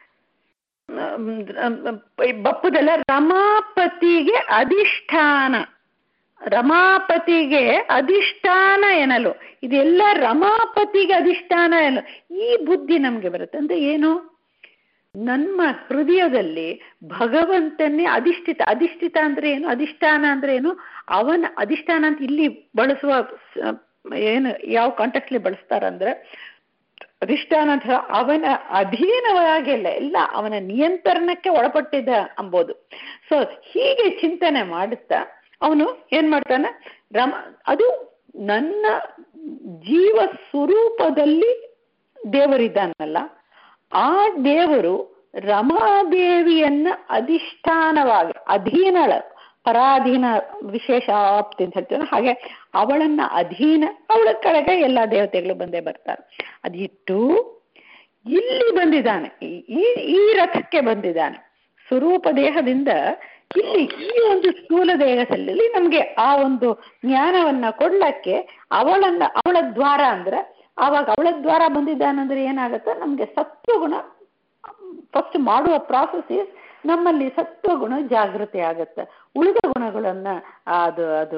ಬಪ್ಪುದೆಲ್ಲ ರಮಾಪತಿಗೆ ಅಧಿಷ್ಠಾನ ರಮಾಪತಿಗೆ ಅಧಿಷ್ಠಾನ ಎನ್ನಲು ಇದೆಲ್ಲ ರಮಾಪತಿಗೆ ಅಧಿಷ್ಠಾನ ಎನ್ನಲು ಈ ಬುದ್ಧಿ ನಮ್ಗೆ ಬರುತ್ತೆ ಅಂದ್ರೆ ಏನು ನಮ್ಮ ಹೃದಯದಲ್ಲಿ ಭಗವಂತನೇ ಅಧಿಷ್ಠಿತ ಅಧಿಷ್ಠಿತ ಅಂದ್ರೆ ಏನು ಅಧಿಷ್ಠಾನ ಅಂದ್ರೆ ಏನು ಅವನ ಅಧಿಷ್ಠಾನ ಅಂತ ಇಲ್ಲಿ ಬಳಸುವ ಸ- ಏನು ಯಾವ ಕಾಂಟೆಕ್ಟ್ಲಿ ಬಳಸ್ತಾರಂದ್ರೆ ಅಧಿಷ್ಠಾನ ಅಂತ ಅವನ ಅಧೀನವಾಗಿಲ್ಲ ಎಲ್ಲ ಅವನ ನಿಯಂತ್ರಣಕ್ಕೆ ಒಳಪಟ್ಟಿದ್ದ ಅಂಬೋದು ಸೊ ಹೀಗೆ ಚಿಂತನೆ ಮಾಡುತ್ತಾ ಅವನು ಏನ್ ಮಾಡ್ತಾನೆ ರಮ ಅದು ನನ್ನ ಜೀವ ಸ್ವರೂಪದಲ್ಲಿ ದೇವರಿದ್ದಾನಲ್ಲ ಆ ದೇವರು ರಮಾದೇವಿಯನ್ನ ಅಧಿಷ್ಠಾನವಾಗಿ ಅಧೀನಳ ಪರಾಧೀನ ವಿಶೇಷ ಆಪ್ತಿ ಅಂತ ಹೇಳ್ತೀವಿ ಹಾಗೆ ಅವಳನ್ನ ಅಧೀನ ಅವಳ ಕೆಳಗೆ ಎಲ್ಲ ದೇವತೆಗಳು ಬಂದೇ ಬರ್ತಾರೆ ಅದಿಟ್ಟು ಇಲ್ಲಿ ಬಂದಿದ್ದಾನೆ ಈ- ಈ ಈ ರಥಕ್ಕೆ ಬಂದಿದ್ದಾನೆ ಸ್ವರೂಪ ದೇಹದಿಂದ ಇಲ್ಲಿ ಈ ಒಂದು ಸ್ಥೂಲ ದೇಹದಲ್ಲಿ ನಮ್ಗೆ ಆ ಒಂದು ಜ್ಞಾನವನ್ನ ಕೊಡ್ಲಕ್ಕೆ ಅವಳನ್ನ ಅವಳ ದ್ವಾರ ಅಂದ್ರೆ ಆವಾಗ ಅವಳ ದ್ವಾರ ಬಂದಿದ್ದಾನಂದ್ರೆ ಏನಾಗುತ್ತೆ ನಮ್ಗೆ ಸತ್ವಗುಣ ಫಸ್ಟ್ ಮಾಡುವ ಪ್ರಾಸೆಸ್ ನಮ್ಮಲ್ಲಿ ಸತ್ವಗುಣ ಜಾಗೃತಿ ಆಗುತ್ತೆ ಉಳಿದ ಗುಣಗಳನ್ನ ಅದು ಅದು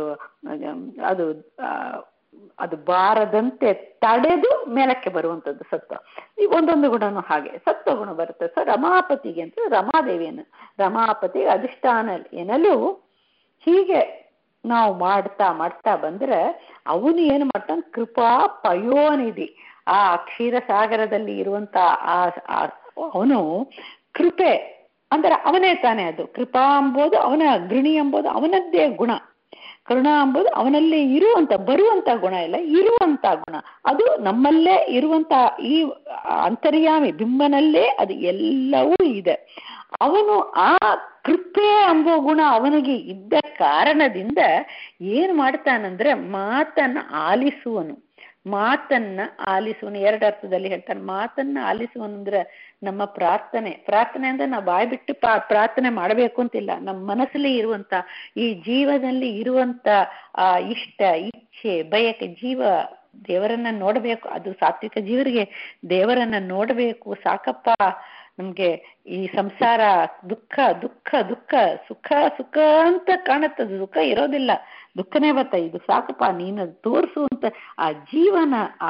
ಅದು ಆ, ಅದು ಬಾರದಂತೆ ತಡೆದು ಮೇಲಕ್ಕೆ ಬರುವಂಥದ್ದು ಸತ್ವ ಈ ಒಂದೊಂದು ಗುಣನೂ ಹಾಗೆ ಸತ್ವ ಗುಣ ಬರುತ್ತೆ ಸೊ ರಮಾಪತಿಗೆ ಅಂತ ರಮಾದೇವಿಯನ್ನು ರಮಾಪತಿ ಅಧಿಷ್ಠಾನ ಎನ್ನಲು ಹೀಗೆ ನಾವು ಮಾಡ್ತಾ ಮಾಡ್ತಾ ಬಂದ್ರೆ ಅವನು ಏನು ಮಾಡ್ತಾನೆ ಕೃಪಾ ಪಯೋನಿಧಿ ಆ ಕ್ಷೀರಸಾಗರದಲ್ಲಿ ಇರುವಂತ ಆ ಅವನು ಕೃಪೆ ಅಂದ್ರೆ ಅವನೇ ತಾನೇ ಅದು ಕೃಪಾ ಎಂಬುದು ಅವನ ಗೃಣಿ ಎಂಬುದು ಅವನದ್ದೇ ಗುಣ ಕರುಣ ಎಂಬುದು ಅವನಲ್ಲೇ ಇರುವಂತ ಬರುವಂತ ಗುಣ ಇಲ್ಲ ಇರುವಂತ ಗುಣ ಅದು ನಮ್ಮಲ್ಲೇ ಇರುವಂತ ಈ ಅಂತರ್ಯಾಮಿ ಬಿಂಬನಲ್ಲೇ ಅದು ಎಲ್ಲವೂ ಇದೆ ಅವನು ಆ ಕೃಪೆ ಎಂಬ ಗುಣ ಅವನಿಗೆ ಇದ್ದ ಕಾರಣದಿಂದ ಏನ್ ಮಾಡ್ತಾನಂದ್ರೆ ಮಾತನ್ನ ಆಲಿಸುವನು ಮಾತನ್ನ ಆಲಿಸುವನು ಎರಡು ಅರ್ಥದಲ್ಲಿ ಹೇಳ್ತಾನೆ ಮಾತನ್ನ ಆಲಿಸುವನು ಅಂದ್ರೆ ನಮ್ಮ ಪ್ರಾರ್ಥನೆ ಪ್ರಾರ್ಥನೆ ಅಂದ್ರೆ ನಾವು ಬಾಯಿ ಬಿಟ್ಟು ಪಾ- ಪ್ರಾರ್ಥನೆ ಮಾಡಬೇಕು ಅಂತಿಲ್ಲ ನಮ್ಮ ಮನಸ್ಸಲ್ಲಿ ಇರುವಂತ ಈ ಜೀವದಲ್ಲಿ ಇರುವಂತ ಆ ಇಷ್ಟ ಇಚ್ಛೆ ಬಯಕೆ ಜೀವ ದೇವರನ್ನ ನೋಡಬೇಕು ಅದು ಸಾತ್ವಿಕ ಜೀವರಿಗೆ ದೇವರನ್ನ ನೋಡಬೇಕು ಸಾಕಪ್ಪ ನಮ್ಗೆ ಈ ಸಂಸಾರ ದುಃಖ ದುಃಖ ದುಃಖ ಸುಖ ಸುಖ ಅಂತ ಕಾಣುತ್ತದೆ ಸುಖ ಇರೋದಿಲ್ಲ ದುಃಖನೇ ಬರ್ತಾ ಇದು ಸಾಕಪ್ಪ ನೀನು ತೋರಿಸು ಅಂತ ಆ ಜೀವನ ಆ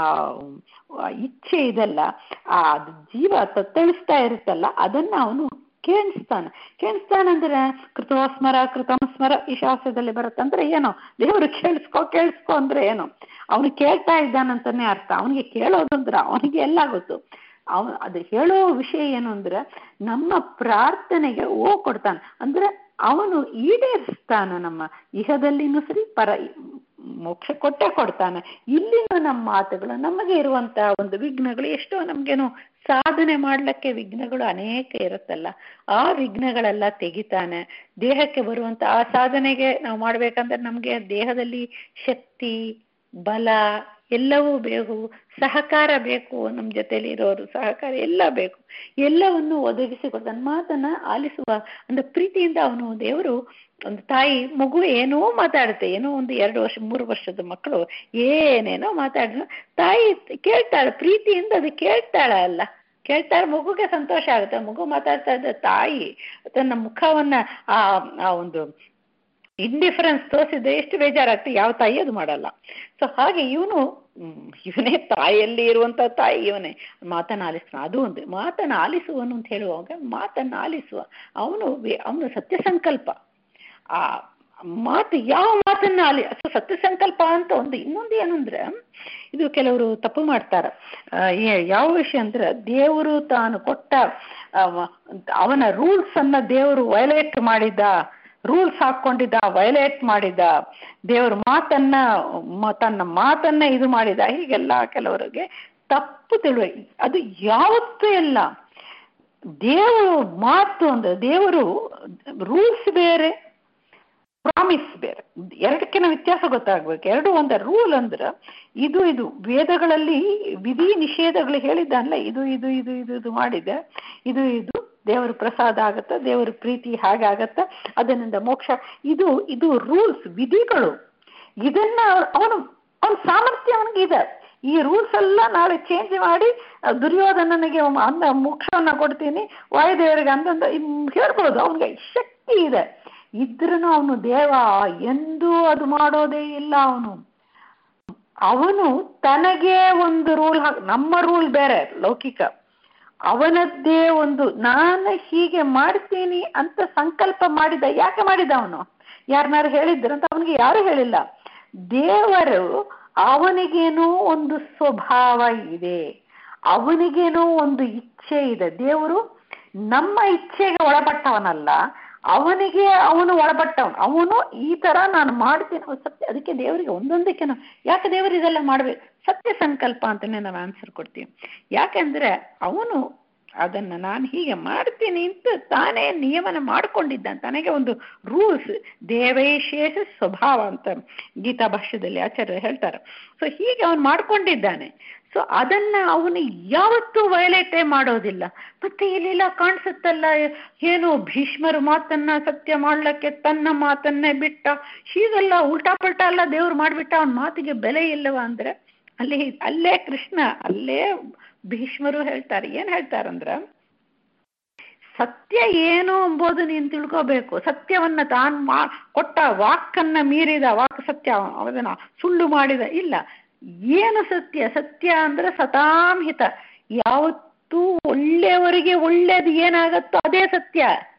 ಆ ಇಚ್ಛೆ ಇದೆಲ್ಲ ಆ ಅದು ಜೀವ ತತ್ತಳಿಸ್ತಾ ಇರುತ್ತಲ್ಲ ಅದನ್ನ ಅವನು ಕೇಳಿಸ್ತಾನೆ ಕೇಳಿಸ್ತಾನಂದ್ರೆ ಕೃತೋಸ್ಮರ ಕೃತಂಸ್ಮರ ಈ ಶಾಸ್ತ್ರದಲ್ಲಿ ಬರುತ್ತೆ ಅಂದ್ರೆ ಏನು ದೇವರು ಕೇಳಿಸ್ಕೊ ಕೇಳಿಸ್ಕೊ ಅಂದ್ರೆ ಏನು ಅವನು ಕೇಳ್ತಾ ಇದ್ದಾನಂತಾನೆ ಅರ್ಥ ಅವನಿಗೆ ಕೇಳೋದಂದ್ರೆ ಅವನಿಗೆ ಎಲ್ಲ ಗೊತ್ತು ಅವನು ಅದು ಹೇಳೋ ವಿಷಯ ಏನು ಅಂದ್ರೆ ನಮ್ಮ ಪ್ರಾರ್ಥನೆಗೆ ಓ ಕೊಡ್ತಾನೆ ಅಂದ್ರೆ ಅವನು ಈಡೇರಿಸ್ತಾನ ನಮ್ಮ ಇಹದಲ್ಲಿನೂ ಸರಿ ಪರ ಮೋಕ್ಷ ಕೊಟ್ಟೆ ಕೊಡ್ತಾನೆ ಇಲ್ಲಿನೂ ನಮ್ಮ ಮಾತುಗಳು ನಮಗೆ ಇರುವಂತ ಒಂದು ವಿಘ್ನಗಳು ಎಷ್ಟೋ ನಮ್ಗೇನು ಸಾಧನೆ ಮಾಡ್ಲಿಕ್ಕೆ ವಿಘ್ನಗಳು ಅನೇಕ ಇರುತ್ತಲ್ಲ ಆ ವಿಘ್ನಗಳೆಲ್ಲ ತೆಗಿತಾನೆ ದೇಹಕ್ಕೆ ಬರುವಂತ ಆ ಸಾಧನೆಗೆ ನಾವು ಮಾಡ್ಬೇಕಂದ್ರೆ ನಮ್ಗೆ ದೇಹದಲ್ಲಿ ಶಕ್ತಿ ಬಲ ಎಲ್ಲವೂ ಬೇಕು ಸಹಕಾರ ಬೇಕು ನಮ್ಮ ಜೊತೆಲಿ ಇರೋರು ಸಹಕಾರ ಎಲ್ಲ ಬೇಕು ಎಲ್ಲವನ್ನು ಒದಗಿಸಿಕೊಡ್ತಾನೆ ಮಾತನ್ನ ಆಲಿಸುವ ಅಂದ್ರೆ ಪ್ರೀತಿಯಿಂದ ಅವನು ದೇವರು ಒಂದು ತಾಯಿ ಮಗು ಏನೋ ಮಾತಾಡುತ್ತೆ ಏನೋ ಒಂದು ಎರಡು ವರ್ಷ ಮೂರು ವರ್ಷದ ಮಕ್ಕಳು ಏನೇನೋ ಮಾತಾಡಿದ್ರು ತಾಯಿ ಕೇಳ್ತಾಳೆ ಪ್ರೀತಿಯಿಂದ ಅದು ಕೇಳ್ತಾಳೆ ಅಲ್ಲ ಕೇಳ್ತಾಳೆ ಮಗುಗೆ ಸಂತೋಷ ಆಗುತ್ತೆ ಮಗು ಮಾತಾಡ್ತಾ ಇದ್ದ ತಾಯಿ ತನ್ನ ಮುಖವನ್ನ ಆ ಆ ಒಂದು ಇಂಡಿಫರೆನ್ಸ್ ತೋರಿಸಿದ್ರೆ ಎಷ್ಟು ಬೇಜಾರಾಗ್ತದೆ ಯಾವ ತಾಯಿ ಅದು ಮಾಡಲ್ಲ ಸೊ ಹಾಗೆ ಇವನು ಇವನೇ ತಾಯಿಯಲ್ಲಿ ಇರುವಂತ ತಾಯಿ ಇವನೇ ಮಾತನ್ನ ಆಲಿಸ್ತಾನ ಅದು ಒಂದು ಮಾತನ್ನ ಆಲಿಸುವನು ಅಂತ ಹೇಳುವಾಗ ಮಾತನ್ನ ಆಲಿಸುವ ಅವನು ಅವನು ಸತ್ಯ ಸಂಕಲ್ಪ ಆ ಮಾತು ಯಾವ ಮಾತನ್ನ ಆಲಿ ಸತ್ಯ ಸಂಕಲ್ಪ ಅಂತ ಒಂದು ಇನ್ನೊಂದು ಏನು ಅಂದ್ರೆ ಇದು ಕೆಲವರು ತಪ್ಪು ಮಾಡ್ತಾರೆ ಯಾವ ವಿಷಯ ಅಂದ್ರೆ ದೇವರು ತಾನು ಕೊಟ್ಟ ಅವನ ರೂಲ್ಸ್ ಅನ್ನ ದೇವರು ವೈಲೇಟ್ ಮಾಡಿದ ರೂಲ್ಸ್ ಹಾಕೊಂಡಿದ್ದ ವೈಲೇಟ್ ಮಾಡಿದ ದೇವ್ರ ಮಾತನ್ನ ತನ್ನ ಮಾತನ್ನ ಇದು ಮಾಡಿದ ಹೀಗೆಲ್ಲ ಕೆಲವರಿಗೆ ತಪ್ಪು ತಿಳುವ ಅದು ಯಾವತ್ತೂ ಇಲ್ಲ ದೇವರು ಮಾತು ಅಂದ್ರೆ ದೇವರು ರೂಲ್ಸ್ ಬೇರೆ ಪ್ರಾಮಿಸ್ ಬೇರೆ ಎರಡಕ್ಕಿನ ವ್ಯತ್ಯಾಸ ಗೊತ್ತಾಗ್ಬೇಕು ಎರಡು ಒಂದ ರೂಲ್ ಅಂದ್ರೆ ಇದು ಇದು ವೇದಗಳಲ್ಲಿ ವಿಧಿ ನಿಷೇಧಗಳು ಹೇಳಿದ್ದಲ್ಲ ಇದು ಇದು ಇದು ಇದು ಇದು ಮಾಡಿದೆ ಇದು ಇದು ದೇವರ ಪ್ರಸಾದ ಆಗತ್ತ ದೇವರ ಪ್ರೀತಿ ಹಾಗಾಗತ್ತ ಅದರಿಂದ ಮೋಕ್ಷ ಇದು ಇದು ರೂಲ್ಸ್ ವಿಧಿಗಳು ಇದನ್ನ ಅವನು ಅವನ ಸಾಮರ್ಥ್ಯ ಅವನಿಗೆ ಇದೆ ಈ ರೂಲ್ಸ್ ಎಲ್ಲ ನಾಳೆ ಚೇಂಜ್ ಮಾಡಿ ದುರ್ಯೋಧನನಿಗೆ ಅಂದ ಮೋಕ್ಷವನ್ನ ಕೊಡ್ತೀನಿ ವಾಯುದೇವರಿಗೆ ಅಂದಂದ ಹೇಳ್ಬೋದು ಅವನಿಗೆ ಶಕ್ತಿ ಇದೆ ಇದ್ರೂ ಅವನು ದೇವ ಎಂದೂ ಅದು ಮಾಡೋದೇ ಇಲ್ಲ ಅವನು ಅವನು ತನಗೆ ಒಂದು ರೂಲ್ ಹಾಕ್ ನಮ್ಮ ರೂಲ್ ಬೇರೆ ಲೌಕಿಕ ಅವನದ್ದೇ ಒಂದು ನಾನು ಹೀಗೆ ಮಾಡ್ತೀನಿ ಅಂತ ಸಂಕಲ್ಪ ಮಾಡಿದ ಯಾಕೆ ಮಾಡಿದ ಅವನು ಯಾರನ್ನಾರು ಹೇಳಿದ್ರಂತ ಅವನಿಗೆ ಯಾರು ಹೇಳಿಲ್ಲ ದೇವರು ಅವನಿಗೇನೋ ಒಂದು ಸ್ವಭಾವ ಇದೆ ಅವನಿಗೇನೋ ಒಂದು ಇಚ್ಛೆ ಇದೆ ದೇವರು ನಮ್ಮ ಇಚ್ಛೆಗೆ ಒಳಪಟ್ಟವನಲ್ಲ ಅವನಿಗೆ ಅವನು ಒಳಪಟ್ಟವನು ಅವನು ಈ ತರ ನಾನು ಮಾಡ್ತೀನಿ ಸತ್ಯ ಅದಕ್ಕೆ ದೇವರಿಗೆ ಒಂದೊಂದಕ್ಕೆ ನಾವು ಯಾಕೆ ದೇವರು ಇದೆಲ್ಲ ಮಾಡ್ಬೇಕು ಸತ್ಯ ಸಂಕಲ್ಪ ಅಂತಾನೆ ನಾವು ಆನ್ಸರ್ ಕೊಡ್ತೀವಿ ಯಾಕೆಂದ್ರೆ ಅವನು ಅದನ್ನ ನಾನು ಹೀಗೆ ಮಾಡ್ತೀನಿ ಅಂತ ತಾನೇ ನಿಯಮನ ಮಾಡ್ಕೊಂಡಿದ್ದಾನೆ ತನಗೆ ಒಂದು ರೂಲ್ಸ್ ದೇವೈಶೇಷ ಸ್ವಭಾವ ಅಂತ ಗೀತಾ ಭಾಷ್ಯದಲ್ಲಿ ಆಚಾರ್ಯ ಹೇಳ್ತಾರೆ ಸೊ ಹೀಗೆ ಅವನು ಮಾಡ್ಕೊಂಡಿದ್ದಾನೆ ಸೊ ಅದನ್ನ ಅವನು ಯಾವತ್ತೂ ವಯಲೇಟೇ ಮಾಡೋದಿಲ್ಲ ಮತ್ತೆ ಇಲ್ಲೆಲ್ಲ ಕಾಣಿಸುತ್ತಲ್ಲ ಏನು ಭೀಷ್ಮರು ಮಾತನ್ನ ಸತ್ಯ ಮಾಡ್ಲಿಕ್ಕೆ ತನ್ನ ಮಾತನ್ನೇ ಬಿಟ್ಟ ಹೀಗೆಲ್ಲ ಉಲ್ಟಾ ಪಲ್ಟಾ ಎಲ್ಲ ದೇವ್ರು ಮಾಡ್ಬಿಟ್ಟ ಅವನ ಮಾತಿಗೆ ಬೆಲೆ ಇಲ್ಲವ ಅಂದ್ರೆ ಅಲ್ಲಿ ಅಲ್ಲೇ ಕೃಷ್ಣ ಅಲ್ಲೇ ಭೀಷ್ಮರು ಹೇಳ್ತಾರೆ ಏನ್ ಹೇಳ್ತಾರಂದ್ರ ಸತ್ಯ ಏನು ಎಂಬುದು ನೀನು ತಿಳ್ಕೋಬೇಕು ಸತ್ಯವನ್ನ ತಾನು ಮಾ ಕೊಟ್ಟ ವಾಕನ್ನ ಮೀರಿದ ವಾಕ್ ಸತ್ಯ ಅದನ್ನ ಸುಳ್ಳು ಮಾಡಿದ ಇಲ್ಲ ಏನು ಸತ್ಯ ಸತ್ಯ ಅಂದ್ರೆ ಸತಾಂಹಿತ ಯಾವತ್ತೂ ಒಳ್ಳೆಯವರಿಗೆ ಒಳ್ಳೇದು ಏನಾಗತ್ತೋ ಅದೇ ಸತ್ಯ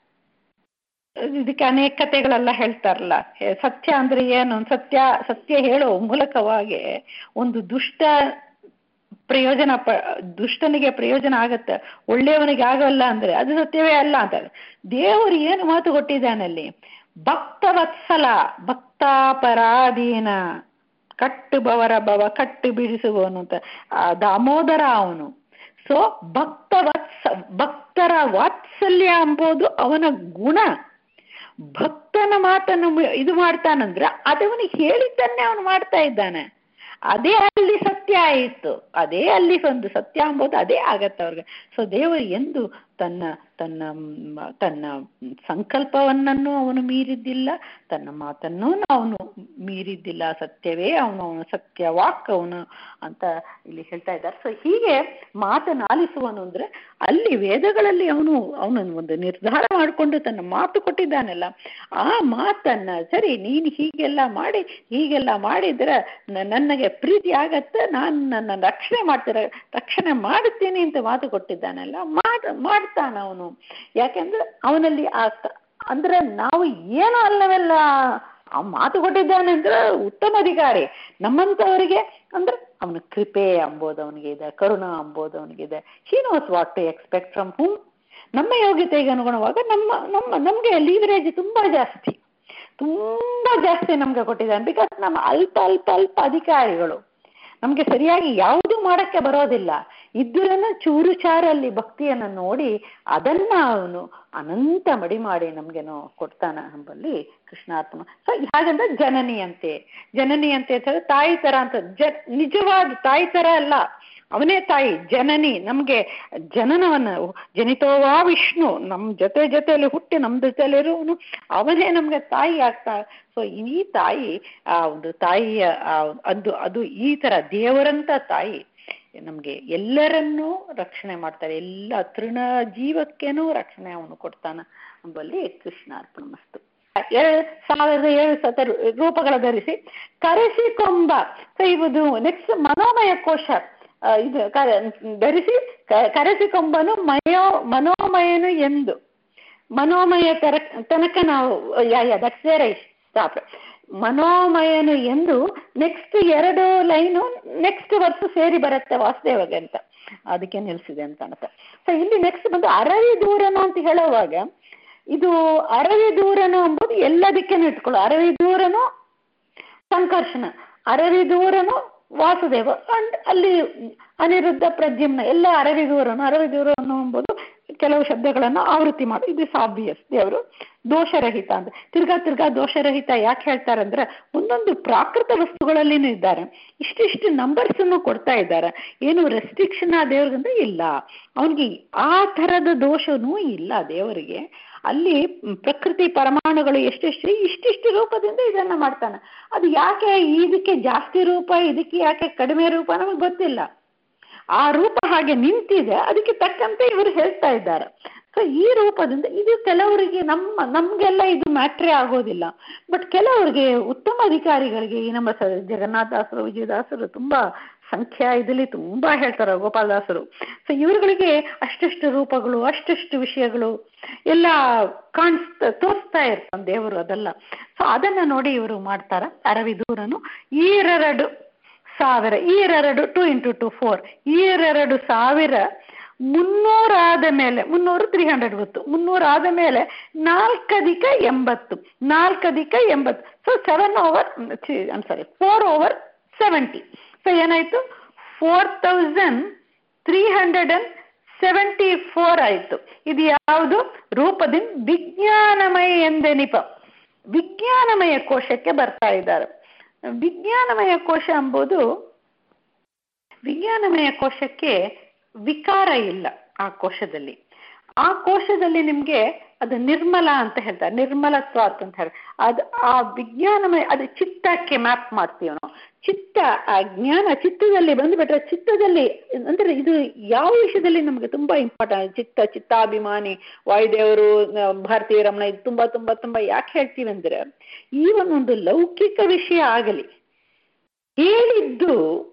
ಇದಕ್ಕೆ ಅನೇಕ ಕಥೆಗಳೆಲ್ಲ ಹೇಳ್ತಾರಲ್ಲ ಸತ್ಯ ಅಂದ್ರೆ ಏನು ಸತ್ಯ ಸತ್ಯ ಹೇಳೋ ಮೂಲಕವಾಗಿ ಒಂದು ದುಷ್ಟ ಪ್ರಯೋಜನ ಪ ದುಷ್ಟನಿಗೆ ಪ್ರಯೋಜನ ಆಗತ್ತೆ ಒಳ್ಳೆಯವನಿಗೆ ಆಗಲ್ಲ ಅಂದ್ರೆ ಅದು ಸತ್ಯವೇ ಅಲ್ಲ ಅಂತ ದೇವರು ಏನು ಮಾತು ಕೊಟ್ಟಿದ್ದಾನಲ್ಲಿ ಭಕ್ತ ವತ್ಸಲ ಭಕ್ತಾಪರಾಧೀನ ಕಟ್ಟು ಬವರ ಭವ ಕಟ್ಟು ಬಿಡಿಸುವವನು ಅಂತ ದಾಮೋದರ ಅವನು ಸೊ ಭಕ್ತ ವತ್ಸ ಭಕ್ತರ ವಾತ್ಸಲ್ಯ ಎಂಬುದು ಅವನ ಗುಣ ಭಕ್ತನ ಮಾತನ್ನು ಇದು ಮಾಡ್ತಾನಂದ್ರೆ ಅದವನಿಗೆ ಹೇಳಿದ್ದನ್ನೇ ಅವನು ಮಾಡ್ತಾ ಇದ್ದಾನೆ ಅದೇ ಅಲ್ಲಿ ಸತ್ಯ ಆಯಿತು ಅದೇ ಅಲ್ಲಿ ಒಂದು ಸತ್ಯ ಎಂಬುದು ಅದೇ ಆಗತ್ತೆ ಅವ್ರಿಗೆ ಸೊ ದೇವರು ಎಂದು ತನ್ನ ತನ್ನ ತನ್ನ ಸಂಕಲ್ಪವನ್ನೂ ಅವನು ಮೀರಿದ್ದಿಲ್ಲ ತನ್ನ ಮಾತನ್ನೂ ಅವನು ಮೀರಿದ್ದಿಲ್ಲ ಸತ್ಯವೇ ಅವನು ಅವನು ಸತ್ಯ ವಾಕ್ ಅವನು ಅಂತ ಇಲ್ಲಿ ಹೇಳ್ತಾ ಇದ್ದಾರೆ ಸೊ ಹೀಗೆ ಮಾತನ್ನು ಆಲಿಸುವನು ಅಂದ್ರೆ ಅಲ್ಲಿ ವೇದಗಳಲ್ಲಿ ಅವನು ಅವನು ಒಂದು ನಿರ್ಧಾರ ಮಾಡಿಕೊಂಡು ತನ್ನ ಮಾತು ಕೊಟ್ಟಿದ್ದಾನಲ್ಲ ಆ ಮಾತನ್ನ ಸರಿ ನೀನು ಹೀಗೆಲ್ಲ ಮಾಡಿ ಹೀಗೆಲ್ಲ ಮಾಡಿದ್ರೆ ನನಗೆ ಪ್ರೀತಿ ಆಗತ್ತೆ ನಾನು ನನ್ನ ರಕ್ಷಣೆ ಮಾಡ್ತೀರ ರಕ್ಷಣೆ ಮಾಡುತ್ತೀನಿ ಅಂತ ಮಾತು ಕೊಟ್ಟಿದ್ದಾನಲ್ಲ ಮಾಡ್ ಮಾಡ್ತಾನ ಅವನು ಯಾಕೆಂದ್ರೆ ಅವನಲ್ಲಿ ಆ ಅಂದ್ರೆ ನಾವು ಏನು ಅಲ್ಲವೆಲ್ಲ ಆ ಮಾತು ಕೊಟ್ಟಿದ್ದಾನೆ ಅಂದ್ರೆ ಉತ್ತಮ ಅಧಿಕಾರಿ ನಮ್ಮಂತವರಿಗೆ ಅಂದ್ರೆ ಅವನ ಕೃಪೆ ಅಂಬೋದು ಅವನಿಗೆ ಇದೆ ಕರುಣ ಅಂಬೋದು ಅವನಿಗೆ ಇದೆ he knows what to expect from whom ನಮ್ಮ ಯೋಗ್ಯತೆಗೆ ಅನುಗುಣವಾಗ ನಮ್ಮ ನಮ್ಮ ನಮಗೆ ಲೀವರೇಜ್ ತುಂಬಾ ಜಾಸ್ತಿ ತುಂಬಾ ಜಾಸ್ತಿ ನಮ್ಗೆ ಕೊಟ್ಟಿದ್ದಾನೆ ಬಿಕಾಸ್ ನಮ್ಮ ಅಲ್ಪ ಅಲ್ಪ ಅಲ್ಪ ಅಧಿಕಾರಿಗಳು ನಮ್ಗೆ ಸರಿಯಾಗಿ ಯಾವುದು ಮಾಡಕ್ಕೆ ಬರೋದಿಲ್ಲ ಇದ್ದರನ್ನ ಚೂರು ಚಾರಲ್ಲಿ ಭಕ್ತಿಯನ್ನ ನೋಡಿ ಅದನ್ನ ಅವನು ಅನಂತ ಮಡಿ ಮಾಡಿ ನಮ್ಗೇನೋ ಕೊಡ್ತಾನ ಎಂಬಲ್ಲಿ ಕೃಷ್ಣಾತ್ಮ ಸೊ ಹಾಗಂದ್ರೆ ಜನನಿ ಅಂತೆ ಜನನಿ ಅಂತೆ ಅಂತ ತಾಯಿ ತರ ಅಂತ ಜ ನಿಜವಾದ ತಾಯಿ ತರ ಅಲ್ಲ ಅವನೇ ತಾಯಿ ಜನನಿ ನಮ್ಗೆ ಜನನವನ್ನ ಜನಿತೋವಾ ವಿಷ್ಣು ನಮ್ ಜೊತೆ ಜೊತೆಯಲ್ಲಿ ಹುಟ್ಟಿ ನಮ್ ಜೊತೆಲಿರುವನು ಅವನೇ ನಮ್ಗೆ ತಾಯಿ ಆಗ್ತಾ ಸೊ ಈ ತಾಯಿ ಆ ಒಂದು ತಾಯಿಯ ಅದು ಅದು ಈ ತರ ದೇವರಂತ ತಾಯಿ ನಮ್ಗೆ ಎಲ್ಲರನ್ನೂ ರಕ್ಷಣೆ ಮಾಡ್ತಾರೆ ಎಲ್ಲ ತೃಣ ಜೀವಕ್ಕೇನೂ ರಕ್ಷಣೆ ಅವನು ಕೊಡ್ತಾನ ಎಂಬಲ್ಲಿ ಕೃಷ್ಣ ಅರ್ಪಣ ಮಸ್ತು ಎರಡು ಸಾವಿರದ ಏಳು ಸತ ರೂಪಗಳ ಧರಿಸಿ ಕರೆಸಿಕೊಂಬ ಸೊ ಇವುದು ನೆಕ್ಸ್ಟ್ ಮನೋಮಯ ಕೋಶ ಆ, ಇದು ಕ- ಧರಿಸಿ ಕ- ಕರೆಸಿಕೊಂಬನು ಮಯೋ ಮನೋಮಯನು ಎಂದು ಮನೋಮಯ ತರ ತನಕ ನಾವು yeah yeah that's where I stop ಮನೋಮಯನು ಎಂದು ನೆಕ್ಸ್ಟ್ ಎರಡು ಲೈನು ನೆಕ್ಸ್ಟ್ ವರ್ಷ ಸೇರಿ ಬರುತ್ತೆ ವಾಸುದೇವಗೆ ಅಂತ ಅದಕ್ಕೆ ನಿಲ್ಸಿದೆ ಅಂತ ಕಾಣುತ್ತೆ ಸೊ ಇಲ್ಲಿ ನೆಕ್ಸ್ಟ್ ಬಂದು ಅರವಿ ದೂರನು ಅಂತ ಹೇಳುವಾಗ ಇದು ಅರವಿ ದೂರನು ಎಂಬುದು ಎಲ್ಲದಕ್ಕೇನು ಇಟ್ಕೊಳ್ಳು ಅರವಿ ದೂರನು ಸಂಕರ್ಷಣ ಅರವಿ ದೂರನು ವಾಸುದೇವ ಅಂಡ್ ಅಲ್ಲಿ ಅನಿರುದ್ಧ ಪ್ರದ್ಯುಮ್ನ ಎಲ್ಲ ಅರವಿ ದೂರನು ಅರವಿ ದೂರನು ಎಂಬುದು ಕೆಲವು ಶಬ್ದಗಳನ್ನು ಆವೃತ್ತಿ ಮಾಡು ಇದು ಆಬ್ವಿಯಸ್ ದೇವರು ದೋಷರಹಿತ ಅಂತ ತಿರ್ಗಾ ತಿರ್ಗಾ ದೋಷರಹಿತ ಯಾಕೆ ಹೇಳ್ತಾರೆ ಅಂದ್ರೆ ಒಂದೊಂದು ಪ್ರಾಕೃತ ವಸ್ತುಗಳಲ್ಲಿನೂ ಇದ್ದಾರೆ ಇಷ್ಟಿಷ್ಟು ನಂಬರ್ಸ್ ಅನ್ನು ಕೊಡ್ತಾ ಇದ್ದಾರೆ ಏನು ರೆಸ್ಟ್ರಿಕ್ಷನ್ ಆ ದೇವ್ರಿಗಂತ ಇಲ್ಲ ಅವನಿಗೆ ಆ ಥರದ ದೋಷನೂ ಇಲ್ಲ ದೇವರಿಗೆ ಅಲ್ಲಿ ಪ್ರಕೃತಿ ಪರಮಾಣುಗಳು ಎಷ್ಟೆಷ್ಟು ಇಷ್ಟಿಷ್ಟು ರೂಪದಿಂದ ಇದನ್ನ ಮಾಡ್ತಾನೆ ಅದು ಯಾಕೆ ಇದಕ್ಕೆ ಜಾಸ್ತಿ ರೂಪ ಇದಕ್ಕೆ ಯಾಕೆ ಕಡಿಮೆ ರೂಪ ನಮಗೆ ಗೊತ್ತಿಲ್ಲ ಆ ರೂಪ ಹಾಗೆ ನಿಂತಿದೆ ಅದಕ್ಕೆ ತಕ್ಕಂತೆ ಇವರು ಹೇಳ್ತಾ ಇದ್ದಾರೆ ಸೊ ಈ ರೂಪದಿಂದ ಇದು ಕೆಲವರಿಗೆ ನಮ್ಮ ನಮಗೆಲ್ಲ ಇದು ಮ್ಯಾಟ್ರೇ ಆಗೋದಿಲ್ಲ ಬಟ್ ಕೆಲವರಿಗೆ ಉತ್ತಮ ಅಧಿಕಾರಿಗಳಿಗೆ ಈ ನಮ್ಮ ಸ- ಜಗನ್ನಾಥದಾಸರು ವಿಜಯದಾಸರು ತುಂಬಾ ಸಂಖ್ಯಾ ಇದರಲ್ಲಿ ತುಂಬಾ ಹೇಳ್ತಾರೆ ಗೋಪಾಲದಾಸರು ಸೊ ಇವರುಗಳಿಗೆ ಅಷ್ಟಷ್ಟು ರೂಪಗಳು ಅಷ್ಟಷ್ಟು ವಿಷಯಗಳು ಎಲ್ಲ ಕಾಣಿಸ್ತಾ ತೋರಿಸ್ತಾ ಇರ್ತಾನೆ ದೇವರು ಅದೆಲ್ಲ ಸೊ ಅದನ್ನ ನೋಡಿ ಇವರು ಮಾಡ್ತಾರ ಅರವಿದೂರನು ಈರೆರಡು ಸಾವಿರ ಈರೆರಡು ಟು ಇಂಟು ಟು ಫೋರ್ ಈರೆರಡು ಸಾವಿರ ಮುನ್ನೂರಾದ ಮೇಲೆ ಮುನ್ನೂರು ತ್ರೀ ಹಂಡ್ರೆಡ್ ಗೊತ್ತು ಮುನ್ನೂರಾದ ಮೇಲೆ ನಾಲ್ಕಧಿಕ ಎಂಬತ್ತು ನಾಲ್ಕಧಿಕ ಎಂಬತ್ತು so seven over I'm sorry four over seventy so ಏನಾಯ್ತು four thousand three hundred and seventy four ಆಯಿತು ಇದು ಯಾವುದು ರೂಪದಿಂದ ವಿಜ್ಞಾನಮಯ ಎಂದೆನಿಪ ವಿಜ್ಞಾನಮಯ ಕೋಶಕ್ಕೆ ಬರ್ತಾ ಇದ್ದಾರೆ ವಿಜ್ಞಾನಮಯ ಕೋಶ ಎಂಬುದು ವಿಜ್ಞಾನಮಯ ಕೋಶಕ್ಕೆ ವಿಕಾರ ಇಲ್ಲ ಆ ಕೋಶದಲ್ಲಿ ಆ ಕೋಶದಲ್ಲಿ ನಿಮ್ಗೆ ಅದು ನಿರ್ಮಲ ಅಂತ ಹೇಳ್ತಾರೆ ನಿರ್ಮಲತ್ವಾತ್ ಅಂತ ಹೇಳಿ ಅದು ಆ ವಿಜ್ಞಾನಮಯ ಅದು ಚಿತ್ತಕ್ಕೆ ಮ್ಯಾಪ್ ಮಾಡ್ತೀವಿ ನಾವು ಚಿತ್ತ ಆ ಜ್ಞಾನ ಚಿತ್ತದಲ್ಲಿ ಬಂದ್ಬಿಟ್ರೆ ಚಿತ್ತದಲ್ಲಿ ಅಂದ್ರೆ ಇದು ಯಾವ ವಿಷಯದಲ್ಲಿ ನಮಗೆ ತುಂಬಾ ಇಂಪಾರ್ಟೆಂಟ್ ಚಿತ್ತ ಚಿತ್ತಾಭಿಮಾನಿ ವಾಯುದೇವರು ನ- ಭಾರತೀಯ ರಮಣ ಇದು ತುಂಬಾ ತುಂಬಾ ತುಂಬಾ ಯಾಕೆ ಹೇಳ್ತೀವಿ ಅಂದ್ರೆ ಈ ಒಂದೊಂದು ಲೌಕಿಕ ವಿಷಯ ಆಗಲಿ ಹೇಳಿದ್ದು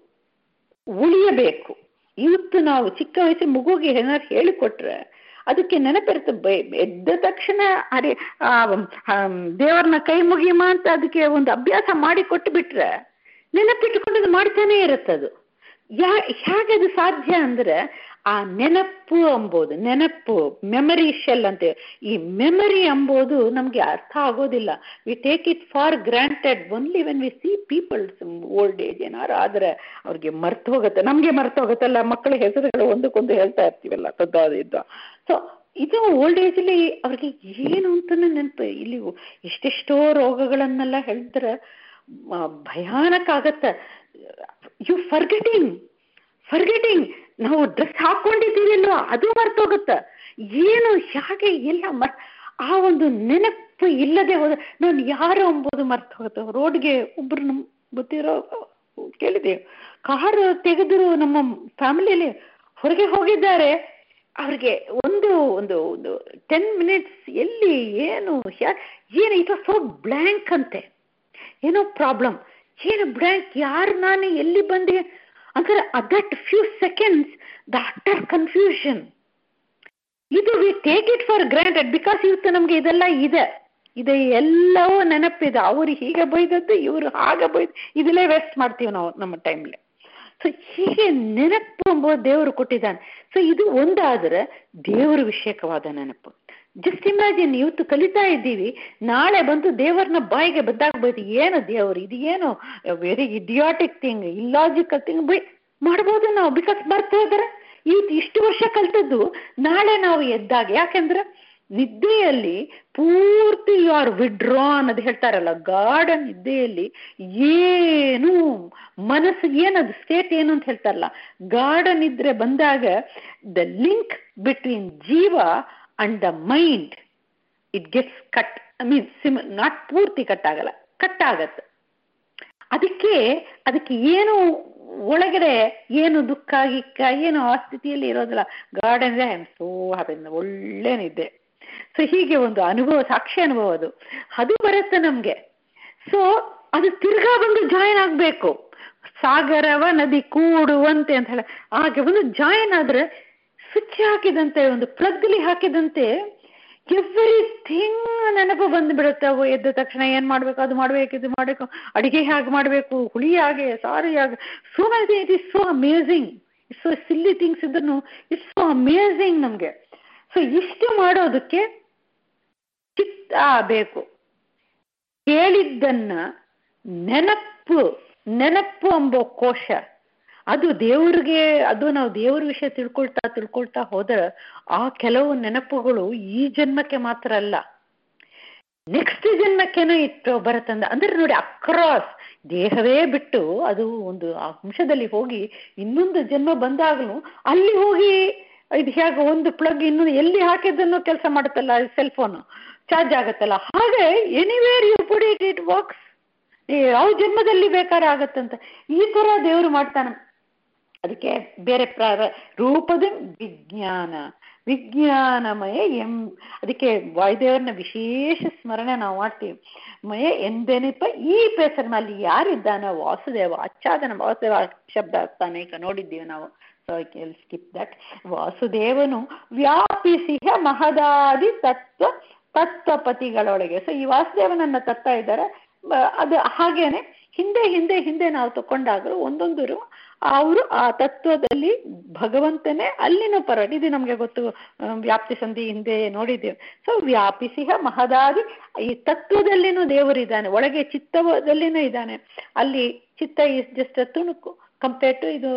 ಉಳಿಯಬೇಕು ಇವತ್ತು ನಾವು ಚಿಕ್ಕ ವಯಸ್ಸಿನ ಮಗುಗೆ ಏನಾದ್ರು ಹೇಳಿಕೊಟ್ರೆ ಅದಕ್ಕೆ ನೆನಪಿರುತ್ತೆ ಬೆ- ಎದ್ದ ತಕ್ಷಣ ಅರೆ ಆ, ಆ, ದೇವರನ್ನ ಕೈ ಮುಗಿಯಮ್ಮ ಅಂತ ಅದಕ್ಕೆ ಒಂದು ಅಭ್ಯಾಸ ಮಾಡಿ ಕೊಟ್ಟು ಬಿಟ್ರೆ ನೆನಪಿಟ್ಟುಕೊಂಡು ಅದು ಮಾಡ್ತಾನೆ ಇರುತ್ತೆ ಅದು ಯಾ ಹೇಗದು ಸಾಧ್ಯ ಅಂದ್ರೆ ಆ ನೆನಪು ಎಂಬುದು ನೆನಪು ಮೆಮರಿ ಶೆಲ್ ಅಂತ ಈ ಮೆಮರಿ ಎಂಬುದು ನಮ್ಗೆ ಅರ್ಥ ಆಗೋದಿಲ್ಲ we take it for granted only when we see peoples old age ಏನಾರು ಆದ್ರೆ ಅವ್ರಿಗೆ ಮರ್ತು ಹೋಗುತ್ತೆ ನಮ್ಗೆ ಮರ್ತು ಹೋಗುತ್ತಲ್ಲ ಮಕ್ಕಳ ಹೆಸರುಗಳು ಒಂದಕ್ಕೊಂದು ಹೇಳ್ತಾ ಇರ್ತೀವಲ್ಲ ಸದ್ದಾದ ಇದ್ದ ಸೊ ಇದು ಓಲ್ಡ್ ಏಜ್ ಅಲ್ಲಿ ಅವ್ರಿಗೆ ಏನು ಅಂತಾನೆ ನೆನಪು ಇಲ್ಲಿ ಎಷ್ಟೆಷ್ಟೋ ರೋಗಗಳನ್ನೆಲ್ಲ ಹೇಳಿದ್ರೆ ಮ, ಭಯಾನಕ ಆಗತ್ತೆ ಯು ಫರ್ಗೆಟಿಂಗ್ ಫರ್ಗೆಟಿಂಗ್ ನಾವು ಡ್ರೆಸ್ ಹಾಕೊಂಡಿದ್ದೀವಲ್ವ ಅದು ಮರ್ತೋಗುತ್ತೆ ಏನು ಹೇಗೆ ಎಲ್ಲ ಮರ್ ಆ ಒಂದು ನೆನಪು ಇಲ್ಲದೆ ಹೋದ ನಾನು ಯಾರು ಎಂಬುದು ಮರ್ತು ಹೋಗುತ್ತೆ ರೋಡ್ಗೆ ಒಬ್ರು ನಮ್ ಗೊತ್ತಿರೋ ಕೇಳಿದೆ ಕಾರು ತೆಗೆದ್ರು ನಮ್ಮ ಫ್ಯಾಮಿಲಿಯಲ್ಲಿ ಹೊರಗೆ ಹೋಗಿದ್ದಾರೆ ಅವ್ರಿಗೆ ಒಂದು ಒಂದು ಒಂದು ಟೆನ್ ಮಿನಿಟ್ಸ್ ಎಲ್ಲಿ ಏನು ಯಾ- ಏನು ಇದು ಸೋ ಬ್ಲ್ಯಾಂಕ್ ಅಂತೆ ಏನೋ ಪ್ರಾಬ್ಲಮ್ ಏನು ಬ್ಲ್ಯಾಂಕ್ ಯಾರು ನಾನು ಎಲ್ಲಿ ಬಂದೆ ಅಂದ್ರೆ that few seconds the utter confusion ಇದು we take it for granted because ಇವತ್ತು ನಮ್ಗೆ ಇದೆಲ್ಲ ಇದೆ ಇದೆ ಎಲ್ಲವೂ ನೆನಪಿದೆ ಅವ್ರು ಹೀಗೆ ಬೈದದ್ದು ಇವರು ಹಾಗೆ ಬೈದ್ ಇದೆಲ್ಲೇ ವೇಸ್ಟ್ ಮಾಡ್ತೀವಿ ನಾವು ನಮ್ಮ ಟೈಮ್ಲಿ ಸೊ ಹೀಗೆ ನೆನಪು ಎಂಬುದು ದೇವರು ಕೊಟ್ಟಿದ್ದಾನೆ ಸೊ ಇದು ಒಂದಾದ್ರೆ ದೇವರ ವಿಷಯಕವಾದ ನೆನಪು ಜಸ್ಟ್ ಇಮ್ಯಾಜಿನ್ ಇವತ್ತು ಕಲಿತಾ ಇದ್ದೀವಿ ನಾಳೆ ಬಂದು ದೇವರನ್ನ ಬಾಯಿಗೆ ಬದ್ದಾಗಬಹುದು ಏನು ದೇವರು ಇದು ಏನು very idiotic thing illogical thing by ಮಾಡ್ಬೋದು ನಾವು ಬಿಕಾಸ್ ಬರ್ತಾ ಇದಾರೆ ಇವತ್ತು ಇಷ್ಟು ವರ್ಷ ಕಲ್ತದ್ದು ನಾಳೆ ನಾವು ಎದ್ದಾಗ ಯಾಕೆಂದ್ರೆ ನಿದ್ದೆಯಲ್ಲಿ ಪೂರ್ತಿ ಯು ಆರ್ ವಿಡ್ರಾ ಅನ್ನೋದು ಹೇಳ್ತಾರಲ್ಲ ಗಾಢ ನಿದ್ದೆಯಲ್ಲಿ ಏನು ಮನಸ್ಸು ಏನದು ಸ್ಟೇಟ್ ಏನು ಅಂತ ಹೇಳ್ತಾರಲ್ಲ ಗಾಢ ನಿದ್ರೆ ಬಂದಾಗ ದ ಲಿಂಕ್ ಬಿಟ್ವೀನ್ ಜೀವ and the mind it gets cut I mean seem not ಪೂರ್ತಿ ಕಟ್ ಆಗಲ್ಲ ಕಟ್ ಆಗತ್ತೆ ಅದಕ್ಕೆ ಅದಕ್ಕೆ ಏನು ಒಳಗಡೆ ಏನು ದುಃಖ ಗಿಕ್ಕ ಏನು ಆ ಸ್ಥಿತಿಯಲ್ಲಿ ಇರೋದಿಲ್ಲ garden I am so happy ಒಳ್ಳೆ ನಿದ್ದೆ ಸೊ ಹೀಗೆ ಒಂದು ಅನುಭವ ಸಾಕ್ಷಿ ಅನುಭವ ಅದು ಅದು ಬರುತ್ತೆ ನಮ್ಗೆ ಸೊ ಅದು ತಿರ್ಗಾ ಬಂದು ಜಾಯಿನ್ ಆಗ್ಬೇಕು ಸಾಗರವ ನದಿ ಕೂಡುವಂತೆ ಅಂತ ಹೇಳಿ ಹಾಗೆ ಒಂದು ಜಾಯಿನ್ ಆದ್ರೆ ಸ್ವಿಚ್ ಹಾಕಿದಂತೆ ಒಂದು ಪ್ಲಗ್ಲಿ ಹಾಕಿದಂತೆ ಎವ್ರಿಥಿಂಗ್ ನೆನಪು ಬಂದ್ಬಿಡುತ್ತೆ ಅವು ಎದ್ದ ತಕ್ಷಣ ಏನ್ ಮಾಡ್ಬೇಕು ಅದು ಮಾಡ್ಬೇಕು ಇದು ಮಾಡ್ಬೇಕು ಅಡಿಗೆ ಹೇಗೆ ಮಾಡ್ಬೇಕು ಹುಳಿ ಹಾಗೆ ಸಾರಿ ಹಾಗೆ so many it is so amazing so silly things ಇದ್ರೂ ಇಟ್ಸ್ ಸೋ ಅಮೇಝಿಂಗ್ ನಮ್ಗೆ ಸೊ ಇಷ್ಟು ಮಾಡೋದಕ್ಕೆ ಚಿತ್ತ ಬೇಕು ಕೇಳಿದ್ದನ್ನ ನೆನಪು ನೆನಪು ಎಂಬೋ ಕೋಶ ಅದು ದೇವ್ರಿಗೆ ಅದು ನಾವು ದೇವ್ರ ವಿಷಯ ತಿಳ್ಕೊಳ್ತಾ ತಿಳ್ಕೊಳ್ತಾ ಹೋದ್ರೆ ಆ ಕೆಲವು ನೆನಪುಗಳು ಈ ಜನ್ಮಕ್ಕೆ ಮಾತ್ರ ಅಲ್ಲ ನೆಕ್ಸ್ಟ್ ಜನ್ಮಕ್ಕೇನೋ ಇಟ್ಟು ಬರುತ್ತಂದ ಅಂದ್ರೆ ನೋಡಿ ಅಕ್ರಾಸ್ ದೇಹವೇ ಬಿಟ್ಟು ಅದು ಒಂದು ಆ ಅಂಶದಲ್ಲಿ ಹೋಗಿ ಇನ್ನೊಂದು ಜನ್ಮ ಬಂದಾಗಲೂ ಅಲ್ಲಿ ಹೋಗಿ ಇದು ಹೇಗೆ ಒಂದು ಪ್ಲಗ್ ಇನ್ನೊಂದು ಎಲ್ಲಿ ಹಾಕಿದ್ದನ್ನು ಕೆಲಸ ಮಾಡುತ್ತಲ್ಲ ಸೆಲ್ ಫೋನ್ ಚಾರ್ಜ್ ಆಗುತ್ತಲ್ಲ ಹಾಗೆ anywhere you put it it works ಯಾವ ಜನ್ಮದಲ್ಲಿ ಬೇಕಾದ್ರೆ ಆಗತ್ತಂತ ಈ ತರ ದೇವರು ಮಾಡ್ತಾನೆ ಅದಕ್ಕೆ ಬೇರೆ ಪ್ರ ರೂಪದ ವಿಜ್ಞಾನ ವಿಜ್ಞಾನಮಯ ಎಂ ಅದಕ್ಕೆ ವಾಯುದೇವರನ್ನ ವಿಶೇಷ ಸ್ಮರಣೆ ನಾವು ಮಾಡ್ತೀವಿ ಮಯ ಎಂದೆನಿಪ ಈ ಹೆಸರಿನಲ್ಲಿ ಯಾರಿದ್ದಾನ ವಾಸುದೇವ ಅಚ್ಚಾದನ ವಾಸುದೇವ ಶಬ್ದ ಅನೇಕ ನೋಡಿದ್ದೀವಿ ನಾವು ಸೊ ಐ ಸ್ಕಿಪ್ ದಟ್ ವಾಸುದೇವನು ವ್ಯಾಪಿಸಿಹ ಮಹದಾದಿ ತತ್ವ ತತ್ವಪತಿಗಳೊಳಗೆ ಸೊ ಈ ವಾಸುದೇವನನ್ನ ತತ್ತಾ ಇದ್ದಾರೆ ಅದು ಹಾಗೇನೆ ಹಿಂದೆ ಹಿಂದೆ ಹಿಂದೆ ನಾವು ತಕೊಂಡಾಗಲೂ ಒಂದೊಂದರು ಅವರು ಆ ತತ್ವದಲ್ಲಿ ಭಗವಂತನೇ ಅಲ್ಲಿನ ಪರ ಇದು ನಮಗೆ ಗೊತ್ತು ವ್ಯಾಪ್ತಿ ಸಂಧಿ ಹಿಂದೆ ನೋಡಿದ್ದೇವೆ ಸೊ ವ್ಯಾಪಿಸಿಹ ಮಹದಾದಿ ಈ ತತ್ವದಲ್ಲಿನೂ ದೇವರಿದ್ದಾನೆ ಒಳಗೆ ಚಿತ್ತದಲ್ಲಿನೂ ಇದ್ದಾನೆ ಅಲ್ಲಿ ಚಿತ್ತ ಇಸ್ ಜಸ್ಟ್ ತುಣುಕು ಕಂಪೇರ್ ಟು ಇದು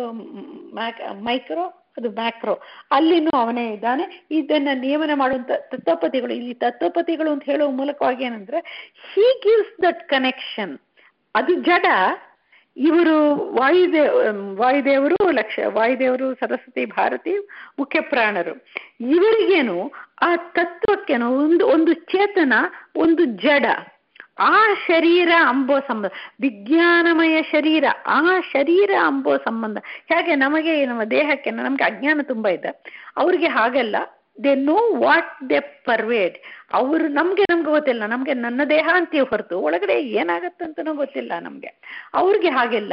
ಮೈಕ್ರೋ ಅದು ಮ್ಯಾಕ್ರೋ ಅಲ್ಲಿನೂ ಅವನೇ ಇದ್ದಾನೆ ಇದನ್ನ ನಿಯಮನ ಮಾಡುವಂತ ತತ್ವಪತಿಗಳು ಇಲ್ಲಿ ತತ್ವಪತಿಗಳು ಅಂತ ಹೇಳುವ ಮೂಲಕವಾಗಿ ಏನಂದ್ರೆ ಹೀ ಗಿವ್ಸ್ ದಟ್ ಕನೆಕ್ಷನ್ ಅದು ಜಡ ಇವರು ವಾಯುದೇವ್ ವಾಯುದೇವರು ಲಕ್ಷ ವಾಯುದೇವರು ಸರಸ್ವತಿ ಭಾರತಿ ಮುಖ್ಯ ಪ್ರಾಣರು ಇವರಿಗೇನು ಆ ತತ್ವಕ್ಕೇನು ಒಂದು ಒಂದು ಚೇತನ ಒಂದು ಜಡ ಆ ಶರೀರ ಅಂಬೋ ಸಂಬಂಧ ವಿಜ್ಞಾನಮಯ ಶರೀರ ಆ ಶರೀರ ಅಂಬೋ ಸಂಬಂಧ ಹೇಗೆ ನಮಗೆ ನಮ್ಮ ದೇಹಕ್ಕೆ ನಮಗೆ ಅಜ್ಞಾನ ತುಂಬ ಇದೆ ಅವ್ರಿಗೆ ಹಾಗಲ್ಲ they know what the pervade ಅವರು ನಮಗೆ ನಮ್ಗೆ ಗೊತ್ತಿಲ್ಲ ನಮಗೆ ನನ್ನ ದೇಹ ಅಂತೀವಿ ಹೊರತು ಒಳಗಡೆ ಏನಾಗತ್ತಂತನೂ ಗೊತ್ತಿಲ್ಲ ನಮಗೆ ಅವ್ರಿಗೆ ಹಾಗೆಲ್ಲ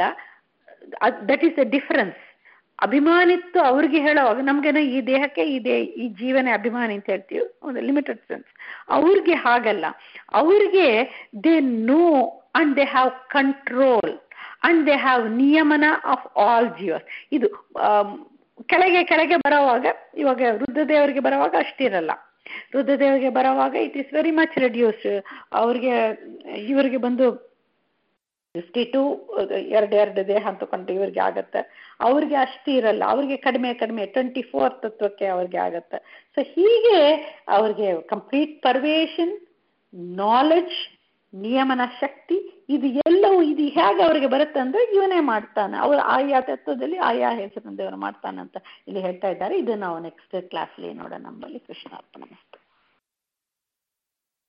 ದಟ್ ಈಸ್ ದ ಡಿಫರೆನ್ಸ್ ಅಭಿಮಾನಿತ್ತು ಅವ್ರಿಗೆ ಹೇಳೋವಾಗ ನಮ್ಗೇನೋ ಈ ದೇಹಕ್ಕೆ ಇದೆ ಈ ಜೀವನ ಅಭಿಮಾನಿ ಅಂತ ಹೇಳ್ತೀವಿ ಒಂದು ಲಿಮಿಟೆಡ್ ಸೆನ್ಸ್ ಅವ್ರಿಗೆ ಹಾಗಲ್ಲ ಅವ್ರಿಗೆ they know and they have control and they have ನಿಯಮನ ಆಫ್ ಆಲ್ ಜೀವಸ್ ಇದು ಕೆಳಗೆ ಕೆಳಗೆ ಬರೋವಾಗ ಇವಾಗ ವೃದ್ಧದೇವರಿಗೆ ಬರೋವಾಗ ಅಷ್ಟಿರಲ್ಲ ವೃದ್ಧದೇವರಿಗೆ ಬರೋವಾಗ it is very much reduced ಅವ್ರಿಗೆ ಇವರಿಗೆ ಬಂದು ಫಿಫ್ಟಿ ಟು ಎರಡು ಎರಡು ದೇಹ ಅಂತಕೊಂಡು ಇವ್ರಿಗೆ ಆಗತ್ತೆ ಅವ್ರಿಗೆ ಅಷ್ಟು ಇರಲ್ಲ ಅವ್ರಿಗೆ ಕಡಿಮೆ ಕಡಿಮೆ ಟ್ವೆಂಟಿ ಫೋರ್ ತತ್ವಕ್ಕೆ ಅವ್ರಿಗೆ ಆಗತ್ತೆ ಸೊ ಹೀಗೆ ಅವ್ರಿಗೆ ಕಂಪ್ಲೀಟ್ ಪರ್ವೇಷನ್ ನಾಲೆಡ್ಜ್ ನಿಯಮನ ಶಕ್ತಿ ಇದು ಎಲ್ಲವೂ ಇದು ಹೇಗೆ ಅವ್ರಿಗೆ ಬರುತ್ತೆ ಅಂದ್ರೆ ಇವನೇ ಮಾಡ್ತಾನೆ ಅವ್ರು ಆಯಾ ತತ್ವದಲ್ಲಿ ಆಯಾ ಹೆಸರು ದೇವರು ಮಾಡ್ತಾನೆ ಅಂತ ಇಲ್ಲಿ ಹೇಳ್ತಾ ಇದ್ದಾರೆ ಇದು ನಾವು ನೆಕ್ಸ್ಟ್ ಕ್ಲಾಸ್ಲಿ ನೋಡೋಣ ನಮ್ಮಲ್ಲಿ ಕೃಷ್ಣಾರ್ಪಣ